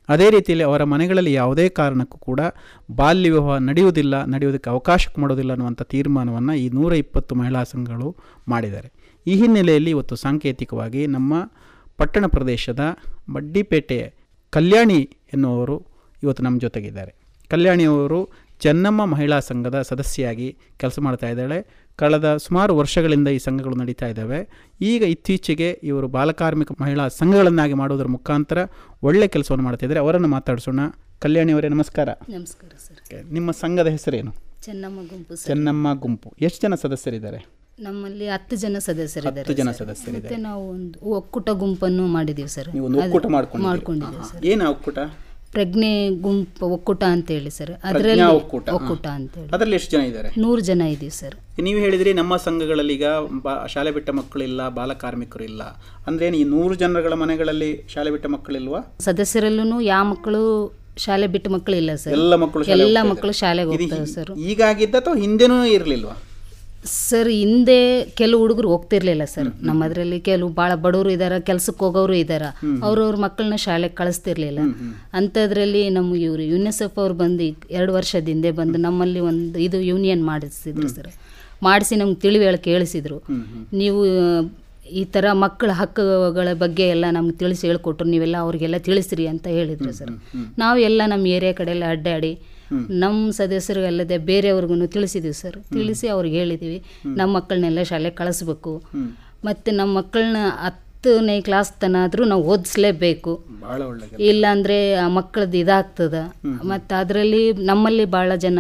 ಅದೇ ರೀತಿಯಲ್ಲಿ ಅವರ ಮನೆಗಳಲ್ಲಿ ಯಾವುದೇ ಕಾರಣಕ್ಕೂ ಕೂಡ ಬಾಲ್ಯ ವಿವಾಹ ನಡೆಯುವುದಿಲ್ಲ ನಡೆಯುವುದಕ್ಕೆ ಅವಕಾಶ ಮಾಡೋದಿಲ್ಲ ಅನ್ನುವಂಥ ತೀರ್ಮಾನವನ್ನು ಈ ನೂರ ಇಪ್ಪತ್ತು ಮಹಿಳಾ ಸಂಘಗಳು ಮಾಡಿದ್ದಾರೆ ಈ ಹಿನ್ನೆಲೆಯಲ್ಲಿ ಇವತ್ತು ಸಾಂಕೇತಿಕವಾಗಿ ನಮ್ಮ ಪಟ್ಟಣ ಪ್ರದೇಶದ ಬಡ್ಡಿಪೇಟೆ ಕಲ್ಯಾಣಿ ಎನ್ನುವರು ಇವತ್ತು ನಮ್ಮ ಜೊತೆಗಿದ್ದಾರೆ ಕಲ್ಯಾಣಿಯವರು ಚೆನ್ನಮ್ಮ ಮಹಿಳಾ ಸಂಘದ ಸದಸ್ಯೆಯಾಗಿ ಕೆಲಸ ಮಾಡ್ತಾ ಇದ್ದಾಳೆ ಕಳೆದ ಸುಮಾರು ವರ್ಷಗಳಿಂದ ಈ ಸಂಘಗಳು ನಡೀತಾ ಇದ್ದಾವೆ ಈಗ ಇತ್ತೀಚೆಗೆ ಇವರು ಬಾಲಕಾರ್ಮಿಕ ಮಹಿಳಾ ಸಂಘಗಳನ್ನಾಗಿ ಮಾಡೋದರ ಮುಖಾಂತರ ಒಳ್ಳೆ ಕೆಲಸವನ್ನು ಮಾಡ್ತಾ ಇದ್ದಾರೆ ಅವರನ್ನು ಮಾತಾಡಿಸೋಣ ಕಲ್ಯಾಣಿಯವರೇ ನಮಸ್ಕಾರ ನಮಸ್ಕಾರ ಸರ್ ನಿಮ್ಮ ಸಂಘದ ಹೆಸರೇನು ಚೆನ್ನಮ್ಮ ಗುಂಪು ಸರ್ ಚೆನ್ನಮ್ಮ ಗುಂಪು ಎಷ್ಟು ಜನ ಸದಸ್ಯರಿದ್ದಾರೆ ನಮ್ಮಲ್ಲಿ ಹತ್ತು ಜನ ಸದಸ್ಯರಿದ್ದಾರೆ ಹತ್ತು ಜನ ಸರ್. ಸದಸ್ಯರಿದ್ದಾರೆ ಮತ್ತೆ ನಾವು ಒಂದು ಒಕ್ಕೂಟ ಗುಂಪನ್ನು ಮಾಡಿದೀವಿ ಸರ್ ನೀವು ಒಂದು ಒಕ್ಕೂಟ ಮಾಡ್ಕೊಂಡಿದ್ದೀರಿ. ಮಾಡ್ಕೊಂಡಿದ್ದೀವಿ ಸರ್ ಏನು ಒಕ್ಕೂಟ ಪ್ರಜ್ಞೆ ಗುಂಪು ಒಕ್ಕೂಟ ಅಂತ ಹೇಳಿ ಸರ್ ಪ್ರಜ್ಞಾ ಅದರಲ್ಲಿ ಒಕ್ಕೂಟ ಹಾ. ಒಕ್ಕೂಟ ಅಂತ ಹೇಳಿ ಅದರಲ್ಲಿ ಎಷ್ಟು ಜನ ಇದ್ದಾರೆ ನೂರು ಜನ ಇದೀವಿ ಸರ್ ನೀವು ಹೇಳಿದ್ರಿ ನಮ್ಮ ಸಂಘಗಳಲ್ಲಿ ಈಗ ಬಾ ಶಾಲೆ ಬಿಟ್ಟ ಮಕ್ಕಳಿಲ್ಲ ಬಾಲಕಾರ್ಮಿಕರು ಇಲ್ಲ ಅಂದ್ರೆ ಏನು ಈ ನೂರು ಜನಗಳ ಮನೆಗಳಲ್ಲಿ ಶಾಲೆ ಬಿಟ್ಟ ಮಕ್ಕಳಿಲ್ವಾ ಸದಸ್ಯರಲ್ಲೂ ಯಾವ ಮಕ್ಕಳು ಶಾಲೆ ಬಿಟ್ಟ ಮಕ್ಕಳು ಇಲ್ಲ ಸರ್ ಎಲ್ಲ ಮಕ್ಕಳು ಶಾಲೆ ಎಲ್ಲ ಹೋಗ್ತಾ ಮಕ್ಕಳು ಇದ್ದಾರೆ. ಶಾಲೆಗೆ ಇದು ಹೋಗ್ತಾರೆ ಹಿ- ಸರ್ ಈಗಾಗಿದ್ದ ಅಥವಾ ಹಿಂದೆನೂ ಇರಲಿಲ್ವಾ ಸರ್ ಹಿಂದೆ ಕೆಲವು ಹುಡುಗರು ಹೋಗ್ತಿರ್ಲಿಲ್ಲ ಸರ್ ನಮ್ಮದ್ರಲ್ಲಿ ಕೆಲವು ಭಾಳ ಬಡವರು ಇದಾರ ಕೆಲ್ಸಕ್ಕೆ ಹೋಗೋರು ಇದಾರ ಅವ್ರವ್ರ ಮಕ್ಕಳನ್ನ ಶಾಲೆಗೆ ಕಳಿಸ್ತಿರ್ಲಿಲ್ಲ ಅಂಥದ್ರಲ್ಲಿ ನಮ್ಮ ಇವರು ಯುನಿಸೆಫ್ ಅವ್ರು ಬಂದು ಈಗ ಎರಡು ವರ್ಷದ ಹಿಂದೆ ಬಂದು ನಮ್ಮಲ್ಲಿ ಒಂದು ಇದು ಯೂನಿಯನ್ ಮಾಡಿಸಿದ್ರು ಸರ್ ಮಾಡಿಸಿ ನಮ್ಗೆ ತಿಳಿವೇಳಕ್ಕೆ ಹೇಳಿಸಿದ್ರು ನೀವು ಈ ಥರ ಮಕ್ಕಳ ಹಕ್ಕುಗಳ ಬಗ್ಗೆ ಎಲ್ಲ ನಮ್ಗೆ ತಿಳಿಸಿ ಹೇಳ್ಕೊಟ್ರು ನೀವೆಲ್ಲ ಅವ್ರಿಗೆಲ್ಲ ತಿಳಿಸ್ರಿ ಅಂತ ಹೇಳಿದ್ರು ಸರ್ ನಾವು ಎಲ್ಲ ನಮ್ಮ ಏರಿಯಾ ಕಡೆ ಎಲ್ಲ ಅಡ್ಡಾಡಿ ನಮ್ಮ ಸದಸ್ಯರಿಗಲ್ಲದೆ ಬೇರೆಯವ್ರಿಗೂ ತಿಳಿಸಿದ್ದೀವಿ ಸರ್ ತಿಳಿಸಿ ಅವ್ರಿಗೆ ಹೇಳಿದ್ದೀವಿ ನಮ್ಮ ಮಕ್ಕಳನ್ನೆಲ್ಲ ಶಾಲೆಗೆ ಕಳಿಸ್ಬೇಕು ಮತ್ತು ನಮ್ಮ ಮಕ್ಕಳನ್ನ ಹತ್ತನೇ ಕ್ಲಾಸ್ ತನಾದರೂ ನಾವು ಓದಿಸ್ಲೇಬೇಕು ಬಹಳ ಒಳ್ಳೆ ಕೆಲಸ. ಇಲ್ಲಾಂದರೆ ಆ ಮಕ್ಕಳದ್ದು ಇದಾಗ್ತದ ಮತ್ತು ಅದರಲ್ಲಿ ನಮ್ಮಲ್ಲಿ ಭಾಳ ಜನ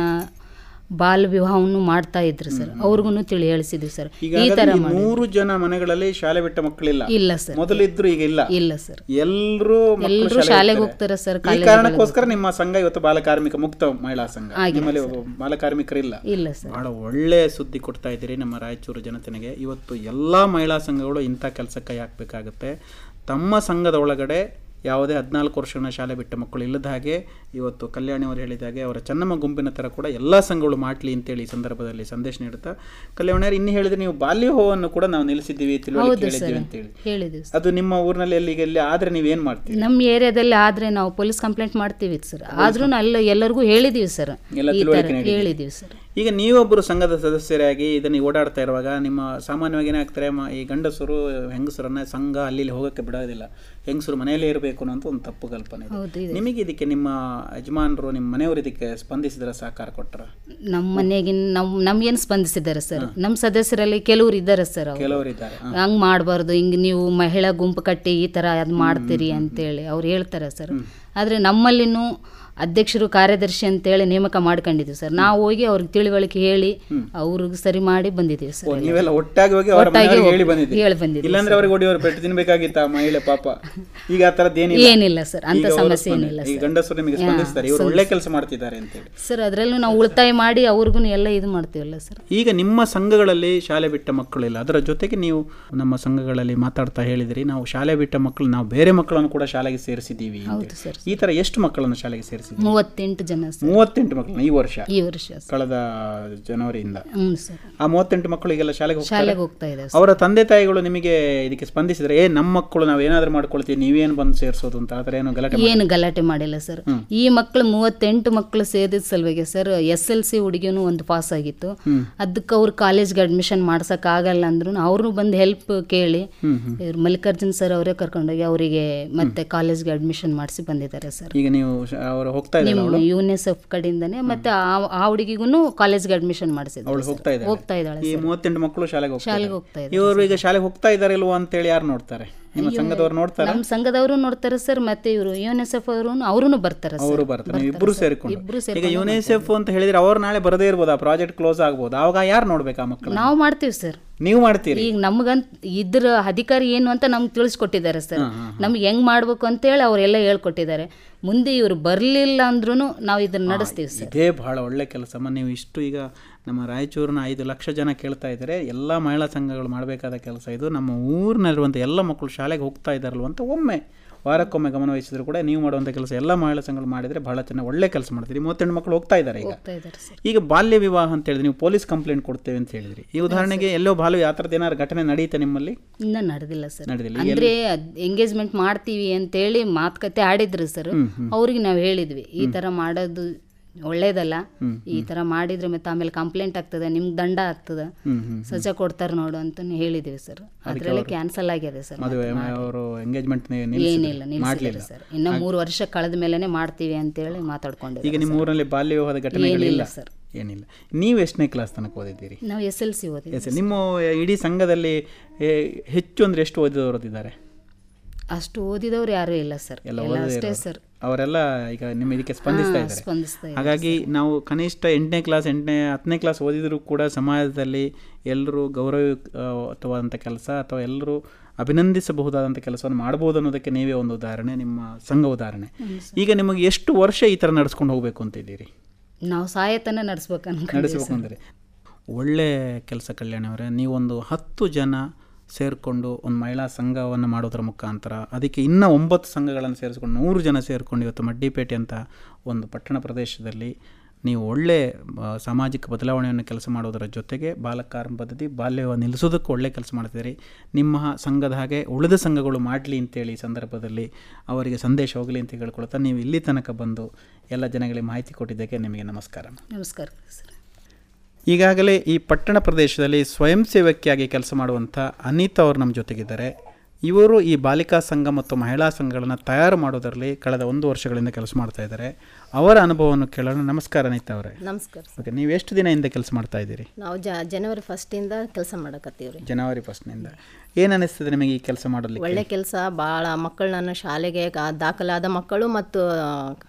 ಬಾಲ ವಿವಾಹವನ್ನು ಮಾಡ್ತಾ ಇದ್ರು ಸರ್ ಅವ್ರಿಗೂ ತಿಳಿ ಹೇಳಿಸಿದ್ವಿ ಸರ್ ಈಗ ಈ ಥರ ಹಾಗಾದ್ರೆ ಈ ಮಾಡಿ ನೂರು ಜನ ಮನೆಗಳಲ್ಲಿ ಶಾಲೆ ಬಿಟ್ಟ ಮಕ್ಕಳಿಲ್ಲ ಇಲ್ಲ ಸರ್ ಮೊದಲಿದ್ರು ಈಗ ಇಲ್ಲ ಇಲ್ಲ ಸರ್ ಎಲ್ಲರೂ ಎಲ್ರೂ ಶಾಲೆಗೆ ಹೋಗ್ತಾರೆ ಸರ್ ಈ ಕಾರಣಕ್ಕೋಸ್ಕರ ನಿಮ್ಮ ಸಂಘ ಇವತ್ತು ಬಾಲಕಾರ್ಮಿಕ ಮುಕ್ತ ಮಹಿಳಾ ಸಂಘ ಆಗಿದೆ ನಿಮ್ಮಲ್ಲಿ ಬಾಲಕಾರ್ಮಿಕರಿಲ್ಲ ಇಲ್ಲ ಸರ್ ಬಹಳ ಒಳ್ಳೆ ಸುದ್ದಿ ಕೊಡ್ತಾ ಇದ್ದೀರಿ ನಮ್ಮ ರಾಯಚೂರು ಜನತೆಗೆ ಇವತ್ತು ಎಲ್ಲ ಮಹಿಳಾ ಸಂಘಗಳು ಇಂಥ ಕೆಲಸಕ್ಕೆ ಕೈ ಹಾಕಬೇಕಾಗುತ್ತೆ ತಮ್ಮ ಸಂಘದ ಒಳಗಡೆ ಯಾವುದೇ ಹದಿನಾಲ್ಕು ವರ್ಷಗಳ ಶಾಲೆ ಬಿಟ್ಟ ಮಕ್ಕಳು ಇಲ್ಲದ ಹಾಗೆ ಇವತ್ತು ಕಲ್ಯಾಣಿ ಅವರು ಹೇಳಿದ ಹಾಗೆ ಅವರ ಚೆನ್ನಮ್ಮ ಗುಂಪಿನ ಥರ ಕೂಡ ಎಲ್ಲ ಸಂಘಗಳು ಮಾಡಲಿ ಅಂತೇಳಿ ಈ ಸಂದರ್ಭದಲ್ಲಿ ಸಂದೇಶ ನೀಡುತ್ತಾ ಕಲ್ಯಾಣಿ ಅವರು ಇನ್ನು ಹೇಳಿದ್ರೆ ನೀವು ಬಾಲ್ಯ ಹೋವನ್ನು ಕೂಡ ನಾವು ನಿಲ್ಲಿಸಿದ್ದೀವಿ ತಿಳುವಳಿಕೆ ಹೇಳಿದ್ದೀವಿ ಅಂತೇಳಿ ಹೇಳಿದ್ವಿ ಸರ್ ಅದು ನಿಮ್ಮ ಊರಿನಲ್ಲಿ ಎಲ್ಲಿಗೆ ಎಲ್ಲಿ ಆದರೆ ನೀವೇನು ಮಾಡ್ತೀರಿ ನಮ್ಮ ಏರಿಯಾದಲ್ಲಿ ಆದರೆ ನಾವು ಪೊಲೀಸ್ ಕಂಪ್ಲೇಂಟ್ ಮಾಡ್ತೀವಿ ಸರ್ ಆದ್ರೂ ಅಲ್ಲ ಎಲ್ಲರಿಗೂ ಹೇಳಿದೀವಿ ಸರ್ ಎಲ್ಲ ಈ ತಿಳುವಳಿಕೆ ಥರ ನೀಡಿದ್ದೀರಿ. ಹೇಳಿದ್ದೀವಿ ಸರ್ ಈಗ ನೀವೊಬ್ಬರು ಸಂಘದ ಸದಸ್ಯರಾಗಿ ಇದನ್ನು ಓಡಾಡ್ತಾ ಇರುವಾಗ ನಿಮ್ಮ ಸಾಮಾನ್ಯವಾಗಿ ಏನಾಗ್ತಾರೆ ಮ- ಈ ಗಂಡಸರು ಹೆಂಗಸರನ್ನ ಸಂಘ ಅಲ್ಲಿ ಇಲ್ಲಿ ಹೋಗೋಕ್ಕೆ ಬಿಡೋದಿಲ್ಲ ಹೆಂಗಸರು ಮನೆಯಲ್ಲೇ ಇರಬೇಕು ಅನ್ನೋ ಒಂದು ತಪ್ಪು ಕಲ್ಪನೆ ಇದೆ. ಹೌದು ಇದೆ ನಿಮಗೆ ಇದಕ್ಕೆ ನಿಮ್ಮ ಯಜಮಾನರು ನಿಮ್ಮ ಮನೆಯವರು ಇದಕ್ಕೆ ಸ್ಪಂದಿಸಿದ್ರ ಸಹಕಾರ ಕೊಟ್ಟರ ನಮ್ಮ ಮನೆಗಿನ ನಮ್ಮ ನಮ್ಗೇನು ಸ್ಪಂದಿಸಿದ್ದಾರೆ ಸರ್ ನಮ್ಮ ಸದಸ್ಯರಲ್ಲಿ ಕೆಲವ್ರು ಇದ್ದಾರೆ ಸರ್ ಅವರು ಕೆಲವರು ಇದ್ದಾರೆ ಹ. ಹಂಗೆ ಮಾಡಬಾರ್ದು ಹಿಂಗೆ ನೀವು ಮಹಿಳಾ ಗುಂಪು ಕಟ್ಟಿ ಈ ಥರ ಅದು ಮಾಡ್ತೀರಿ ಅಂತೇಳಿ ಅವ್ರು ಹೇಳ್ತಾರೆ ಸರ್ ಆದರೆ ನಮ್ಮಲ್ಲಿನೂ ಅಧ್ಯಕ್ಷರು ಕಾರ್ಯದರ್ಶಿ ಅಂತೇಳಿ ನೇಮಕ ಮಾಡ್ಕೊಂಡಿದ್ದೀವಿ ಸರ್ ನಾವು ಹೋಗಿ ಅವ್ರಿಗೆ ತಿಳಿವಳಿಕೆ ಹೇಳಿ ಅವ್ರಿಗೆ ಸರಿ ಮಾಡಿ ಬಂದಿದ್ದೀವಿ ಓ, ಸರ್ ನೀವೆಲ್ಲ ಒಟ್ಟಾಗಿ ಹೋಗಿ ಅವರ ಒಟ್ಟಾಗಿ ಮನೆಯವರಿಗೆ ಹೋಗಿ- ಹೇಳಿ ಬಂದಿದ್ದೀರಿ ಹೇಳಿ ಬಂದಿದ್ದೀವಿ ಇಲ್ಲಾಂದ್ರೆ ಅವ್ರಿಗೆ ಹೊಡಿಯೋರು ಪೆಟ್ಟು ತಿನ್ಬೇಕಾಗಿತ್ತ ಮಹಿಳೆ ಪಾಪ ಈಗ ಆ ಥರದ್ದು ಏನಿಲ್ಲ ಏನಿಲ್ಲ ಸರ್ ಅಂತ ಈಗ ಅವರು ಸಮಸ್ಯೆ ಸ್ಪಂದಿ- ಏನಿಲ್ಲ ಈ ಸರ್ ಗಂಡಸರು ನಿಮಗೆ ಹಾ, ಸ್ಪಂದಿಸ್ತಾರೆ ಇವರು ಒಳ್ಳೆ ಕೆಲಸ ಮಾಡ್ತಿದ್ದಾರೆ ಅಂತೇಳಿ ಸರ್ ಅದರಲ್ಲೂ ನಾವು ಉಳಿತಾಯ ಮಾಡಿ ಅವ್ರಿಗೂ ಎಲ್ಲ ಇದು ಮಾಡ್ತೀವಲ್ಲ ಸರ್ ಈಗ ನಿಮ್ಮ ಸಂಘಗಳಲ್ಲಿ ಶಾಲೆ ಬಿಟ್ಟ ಮಕ್ಕಳಿಲ್ಲ ಅದರ ಜೊತೆಗೆ ನೀವು ನಮ್ಮ ಸಂಘಗಳಲ್ಲಿ ಮಾತಾಡ್ತಾ ಹೇಳಿದಿರಿ ನಾವು ಶಾಲೆ ಬಿಟ್ಟ ಮಕ್ಕಳು ನಾವು ಬೇರೆ ಮಕ್ಕಳನ್ನು ಕೂಡ ಶಾಲೆಗೆ ಸೇರಿಸಿದ್ದೀವಿ ಹೌದು ಅಂತೇಳಿ. ಸರ್ ಈ ತರ ಎಷ್ಟು ಮಕ್ಕಳನ್ನು ಶಾಲೆಗೆ ಸೇರಿಸಿದ್ದೀವಿ ಮೂವತ್ತೆಂಟು ಜನ ಸರ್ ಮೂವತ್ತೆಂಟು ಮಕ್ಕಳನ್ನ ಈ ವರ್ಷ ಈ ವರ್ಷ ಸರ್ ಕಳೆದ ಜನವರಿಯಿಂದ ಹ್ಞೂ ಸರ್ ಆ ಮೂವತ್ತೆಂಟು ಮಕ್ಕಳು ಈಗೆಲ್ಲ ಶಾಲೆಗೆ ಹೋಗ್ತಾರೆ ಶಾಲೆಗೆ ಹೋಗ್ತಾ ಇದ್ದಾರೆ ಸರ್ ಅವರ ತಂದೆ ತಾಯಿಗಳು ನಿಮಗೆ ಇದಕ್ಕೆ ಸ್ಪಂದಿಸಿದ್ರೆ ಏ ನಮ್ಮ ಮಕ್ಕಳು ನಾವು ಏನಾದರೂ ಮಾಡ್ಕೊಳ್ತೀವಿ ನೀವೇನು ಬಂದು ಸೇರಿಸೋದು ಅಂತ ಆ ಥರ ಏನು ಗಲಾಟೆ ಮಾಡಿ- ಏನು ಗಲಾಟೆ ಮಾಡಿಲ್ಲ ಸರ್ ಈ ಮಕ್ಕಳು ಮೂವತ್ತೆಂಟು ಮಕ್ಕಳು ಸೇರಿದ ಸಲುವಾಗಿ ಸರ್ ಎಸ್ ಎಲ್ ಸಿ ಹುಡುಗಿನೂ ಒಂದು ಪಾಸ್ ಆಗಿತ್ತು ಅದಕ್ಕೆ ಅವ್ರು ಕಾಲೇಜ್ಗೆ ಅಡ್ಮಿಷನ್ ಮಾಡ್ಸಕ್ ಆಗಲ್ಲ ಅಂದ್ರು ಅವ್ರು ಬಂದು ಹೆಲ್ಪ್ ಕೇಳಿ ಇವ್ರು ಮಲ್ಲಿಕಾರ್ಜುನ್ ಸರ್ ಅವರೇ ಕರ್ಕೊಂಡೋಗಿ ಅವರಿಗೆ ಮತ್ತೆ ಕಾಲೇಜ್ಗೆ ಅಡ್ಮಿಷನ್ ಮಾಡಿಸಿ ಬಂದಿದ್ದಾರೆ ಸರ್ ಈಗ ನೀವು ಶ- ಅವರು ಹೋಗ್ತಾ ಇದ್ದಾರೆ ನಿಮ್ಮ ಯುನಿಸೆಫ್ ಕಡೆಯಿಂದನೇ ಮತ್ತೆ ಆ- ಆ ಹುಡುಗಿಗೂ ಕಾಲೇಜ್ಗೆ ಅಡ್ಮಿಷನ್ ಮಾಡಿಸಿದ್ರು ಅವಳು ಹೋಗ್ತಾ ಇದ್ದಾರೆ ಹೋಗ್ತಾ ಇದ್ದಾಳೆ ಈ ಮೂವತ್ತೆಂಟು ಮಕ್ಕಳು ಶಾಲೆಗೆ ಹೋಗ್ತಾ ಶಾಲೆಗೆ ಇದ್ದಾರೆ. ಹೋಗ್ತಾ ಇದ್ದಾರೆ ಇವರು ಈಗ ಶಾಲೆಗೆ ಹೋಗ್ತಾ ಇದ್ದಾರೆ ಇಲ್ವೋ ಅಂತೇಳಿ ಯಾರು ನೋಡ್ತಾರೆ ನಿಮ್ಮ ಸಂಘದವ್ರು ನೋಡ್ತಾರೆ ನಮ್ಮ ಸಂಘದವರು ನೋಡ್ತಾರೆ ಸರ್ ಮತ್ತೆ ಇವರು ಯುನಿಸೆಫ್ ಅವರು ಅವರು ಬರ್ತಾರೆ ಸರ್ ಅವರು ಬರ್ತಾರೆ ನೀವು ಇಬ್ರು ಸೇರಿಕೊಂಡು ಇಬ್ರು ಈಗ ಯುನಿಸೆಫ್ ಅಂತ ಹೇಳಿದ್ರೆ ಅವ್ರು ನಾಳೆ ಬರದೇ ಇರ್ಬೋದು ಆ ಪ್ರಾಜೆಕ್ಟ್ ಕ್ಲೋಸ್ ಆಗ್ಬೋದು ಆವಾಗ ಯಾರು ನೋಡ್ಬೇಕು ಆ ಮಕ್ಕಳು ನಾವು ಮಾಡ್ತೀವಿ ಸರ್ ನೀವು ಮಾಡ್ತೀರಿ ಈಗ ನಮ್ಗಂತ ಇದ್ರ ಅಧಿಕಾರಿ ಏನು ಅಂತ ನಮ್ಗೆ ತಿಳಿಸ್ಕೊಟ್ಟಿದ್ದಾರೆ ಸರ್ ನಮ್ಗೆ ಹೆಂಗ್ ಮಾಡ್ಬೇಕು ಅಂತೇಳಿ ಅವರೆಲ್ಲ ಹೇಳ್ಕೊಟ್ಟಿದ್ದಾರೆ ಮುಂದೆ ಇವ್ರು ಬರಲಿಲ್ಲ ಅಂದ್ರೂ ನಾವು ಇದನ್ನ ನಡೆಸ್ತೀವಿ ಸರ್ ಇದೇ ಬಹಳ ಒಳ್ಳೆ ಕೆಲಸಮ್ಮ ನೀವು ಇಷ್ಟು ಈಗ ನಮ್ಮ ರಾಯಚೂರಿನ ಐದು ಲಕ್ಷ ಜನ ಕೇಳ್ತಾ ಇದ್ದಾರೆ ಎಲ್ಲ ಮಹಿಳಾ ಸಂಘಗಳು ಮಾಡಬೇಕಾದ ಕೆಲಸ ಇದು ನಮ್ಮ ಊರಿನಲ್ಲಿರುವಂಥ ಎಲ್ಲ ಮಕ್ಕಳು ಶಾಲೆಗೆ ಹೋಗ್ತಾ ಇದ್ದಾರಲ್ವ ಅಂತ ಒಮ್ಮೆ ವಾರಕ್ಕೊಮ್ಮೆ ಗಮನ ವಹಿಸಿದ್ರು ಕೂಡ ನೀವು ಮಾಡುವಂಥ ಕೆಲಸ ಎಲ್ಲ ಮಹಿಳಾ ಸಂಘಗಳು ಮಾಡಿದರೆ ಬಹಳ ಚೆನ್ನಾಗಿ ಒಳ್ಳೆ ಕೆಲಸ ಮಾಡ್ತೀರಿ ಮೂವತ್ತೆಂಟು ಮಕ್ಕಳು ಹೋಗ್ತಾ ಇದ್ದಾರೆ ಈಗ ಹೋಗ್ತಾ ಇದ್ದಾರೆ ಸರ್ ಈಗ ಬಾಲ್ಯ ವಿವಾಹ ಅಂತ ಹೇಳಿದ್ರೆ ನೀವು ಪೊಲೀಸ್ ಕಂಪ್ಲೇಂಟ್ ಕೊಡ್ತೇವೆ ಅಂತ ಹೇಳಿದ್ರಿ ಈ ಉದಾಹರಣೆಗೆ ಎಲ್ಲೋ ಬಾಲ್ಯ ಆ ಥರದ್ದು ಏನಾದ್ರು ಘಟನೆ ನಡೀತಾ ನಿಮ್ಮಲ್ಲಿ ಇನ್ನ ನಡೆದಿಲ್ಲ ಸರ್ ನಡೆದಿಲ್ಲ. ಅಂದ್ರೆ ಎಂಗೇಜ್ಮೆಂಟ್ ಮಾಡ್ತೀವಿ ಅಂತೇಳಿ ಮಾತುಕತೆ ಆಡಿದ್ರು ಸರ್ ಅವ್ರಿಗೆ ನಾವು ಹೇಳಿದ್ವಿ ಈ ತರ ಮಾಡೋದು ಒಳ್ಳೇದಲ್ಲ ಈ ತರ ಮಾಡಿದ್ರೆ ಮತ್ತೆ ಆಮೇಲೆ ಕಂಪ್ಲೇಂಟ್ ಆಗ್ತದೆ ನಿಮ್ಗೆ ದಂಡ ಆಗ್ತದೆ ಹ್ಮ್ ಹ್ಮ್ ಸಜಾ ಕೊಡ್ತಾರೆ ನೋಡು ಅಂತ ಹೇಳಿದ್ವಿ ಸರ್ ಅದ್ರಲ್ಲೇ ಕ್ಯಾನ್ಸಲ್ ಆಗಿದೆ ಸರ್ ಮದುವೆ ಅವರು ಎಂಗೇಜ್ಮೆಂಟ್ ಏನಿಲ್ಲ ನಿಲ್ಲಿಸಿದ್ದಾರೆ ಸರ್ ಇನ್ನ ಮೂರು ವರ್ಷ ಕಳೆದ ಮೇಲೆನೆ ಮಾಡ್ತೀವಿ ಅಂತೇಳಿ ಮಾತಾಡ್ಕೊಂಡಿದ್ವಿ ಈಗ ನಿಮ್ಮ ಊರಲ್ಲಿ ಬಾಲ್ಯ ವಿವಾಹದ ಘಟನೆಗಳಿಲ್ಲ ಏನಿಲ್ಲ ಸರ್. ಏನಿಲ್ಲ ನೀವು ಎಷ್ಟನೇ ಕ್ಲಾಸ್ ತನಕ ಓದಿದ್ದೀರಿ ನಾವು ಎಸ್ ಎಲ್ ಸಿ ಓದಿ ಎಸ್ ನಿಮ್ಮ ಇಡೀ ಸಂಘದಲ್ಲಿ ಏ, ಹೆಚ್ಚು ಅಂದ್ರೆ ಎಷ್ಟು ಓದಿದವರದಿದ್ದಾರೆ ಅಷ್ಟು ಓದಿದವ್ರು ಯಾರು ಇಲ್ಲ ಸರ್ ಎಲ್ಲ ಎಲ್ಲ ಓದದೇ ಅಷ್ಟೇ ಇರೋರು. ಸರ್ ಅವರೆಲ್ಲ ಈಗ ನಿಮ್ಮ ಇದಕ್ಕೆ ಸ್ಪಂದಿಸ್ತಾ ಇದ್ದಾರೆ ಸ್ಪಂದಿಸ್ತಾ ಇದ್ದಾರೆ ಹಾಗಾಗಿ ನಾವು ಕನಿಷ್ಠ ಎಂಟನೇ ಕ್ಲಾಸ್ ಎಂಟನೇ ಹತ್ತನೇ ಕ್ಲಾಸ್ ಓದಿದರೂ ಕೂಡ ಸಮಾಜದಲ್ಲಿ ಎಲ್ಲರೂ ಗೌರವ ಅಥವಾ ಕೆಲಸ ಅಥವಾ ಎಲ್ಲರೂ ಅಭಿನಂದಿಸಬಹುದಾದಂಥ ಕೆಲಸವನ್ನು ಮಾಡ್ಬೋದು ಅನ್ನೋದಕ್ಕೆ ನೀವೇ ಒಂದು ಉದಾಹರಣೆ ನಿಮ್ಮ ಸಂಘ ಉದಾಹರಣೆ ಈಗ ನಿಮಗೆ ಎಷ್ಟು ವರ್ಷ ಈ ಥರ ನಡೆಸ್ಕೊಂಡು ಹೋಗಬೇಕು ಅಂತ ಇದ್ದೀರಿ ನಾವು ಸಾಯತನ ನಡೆಸ್ಬೇಕು ಅನ್ಕೊಂಡಿದ್ದೀವಿ ನಡೆಸಬೇಕು ಅಂದರೆ ಒಳ್ಳೆ ಕೆಲಸ ಕಲ್ಯಾಣ ಅವರೇ ನೀವೊಂದು ಹತ್ತು ಜನ ಸೇರಿಕೊಂಡು ಒಂದು ಮಹಿಳಾ ಸಂಘವನ್ನು ಮಾಡೋದರ ಮುಖಾಂತರ ಅದಕ್ಕೆ ಇನ್ನೂ ಒಂಬತ್ತು ಸಂಘಗಳನ್ನು ಸೇರಿಸ್ಕೊಂಡು ನೂರು ಜನ ಸೇರಿಕೊಂಡು ಇವತ್ತು ಮಡ್ಡಿಪೇಟೆ ಅಂತ ಒಂದು ಪಟ್ಟಣ ಪ್ರದೇಶದಲ್ಲಿ ನೀವು ಒಳ್ಳೆ ಆ, ಸಾಮಾಜಿಕ ಬದಲಾವಣೆಯನ್ನು ಕೆಲಸ ಮಾಡೋದರ ಜೊತೆಗೆ ಬಾಲಕಾರ್ಮ ಪದ್ಧತಿ ಬಾಲ್ಯವನ್ನು ನಿಲ್ಲಿಸೋದಕ್ಕೆ ಒಳ್ಳೆ ಕೆಲಸ ಮಾಡ್ತಿದ್ದೀರಿ ನಿಮ್ಮ ಸಂಘದ ಹಾಗೆ ಉಳಿದ ಸಂಘಗಳು ಮಾಡಲಿ ಅಂತೇಳಿ ಈ ಸಂದರ್ಭದಲ್ಲಿ ಅವರಿಗೆ ಸಂದೇಶ ಹೋಗಲಿ ಅಂತ ಹೇಳ್ಕೊಳ್ತಾ ನೀವು ಇಲ್ಲಿ ತನಕ ಬಂದು ಎಲ್ಲ ಜನಗಳಿಗೆ ಮಾಹಿತಿ ಕೊಟ್ಟಿದ್ದಕ್ಕೆ ನಿಮಗೆ ನಮಸ್ಕಾರ ನಮಸ್ಕಾರ ಸರ್ ಈಗಾಗಲೇ ಈ ಪಟ್ಟಣ ಪ್ರದೇಶದಲ್ಲಿ ಸ್ವಯಂ ಸೇವಕಿಯಾಗಿ ಕೆಲಸ ಮಾಡುವಂಥ ಅನಿತಾ ಅವರು ನಮ್ಮ ಜೊತೆಗಿದ್ದಾರೆ ಇವರು ಈ ಬಾಲಿಕಾ ಸಂಘ ಮತ್ತು ಮಹಿಳಾ ಸಂಘಗಳನ್ನು ತಯಾರು ಮಾಡೋದರಲ್ಲಿ ಕಳೆದ ಒಂದು ವರ್ಷಗಳಿಂದ ಕೆಲಸ ಮಾಡ್ತಾ ಇದ್ದಾರೆ ಅವರ ಅನುಭವವನ್ನು ಕೇಳೋಣ ನಮಸ್ಕಾರ ಅನಿತಾ ಅವರೇ ನಮಸ್ಕಾರ ಓಕೆ ನೀವು ಎಷ್ಟು ದಿನದಿಂದ ಕೆಲಸ ಮಾಡ್ತಾ ಇದ್ದೀರಿ ನಾವು ಜ ಜನವರಿ ಫಸ್ಟಿಂದ ಕೆಲಸ ಮಾಡಕತ್ತೀವಿ ರೀ ಜನವರಿ ಫಸ್ಟ್ನಿಂದ ಏನು ಅನಿಸ್ತದೆ ನಿಮಗೆ ಈ ಕೆಲಸ ಮಾಡಲಿಕ್ಕೆ ಒಳ್ಳೆ ಕೆಲಸ ಭಾಳ ಮಕ್ಕಳನ್ನ ಶಾಲೆಗೆ ಕಾ- ದಾಖಲಾದ ಮಕ್ಕಳು ಮತ್ತು ಆ,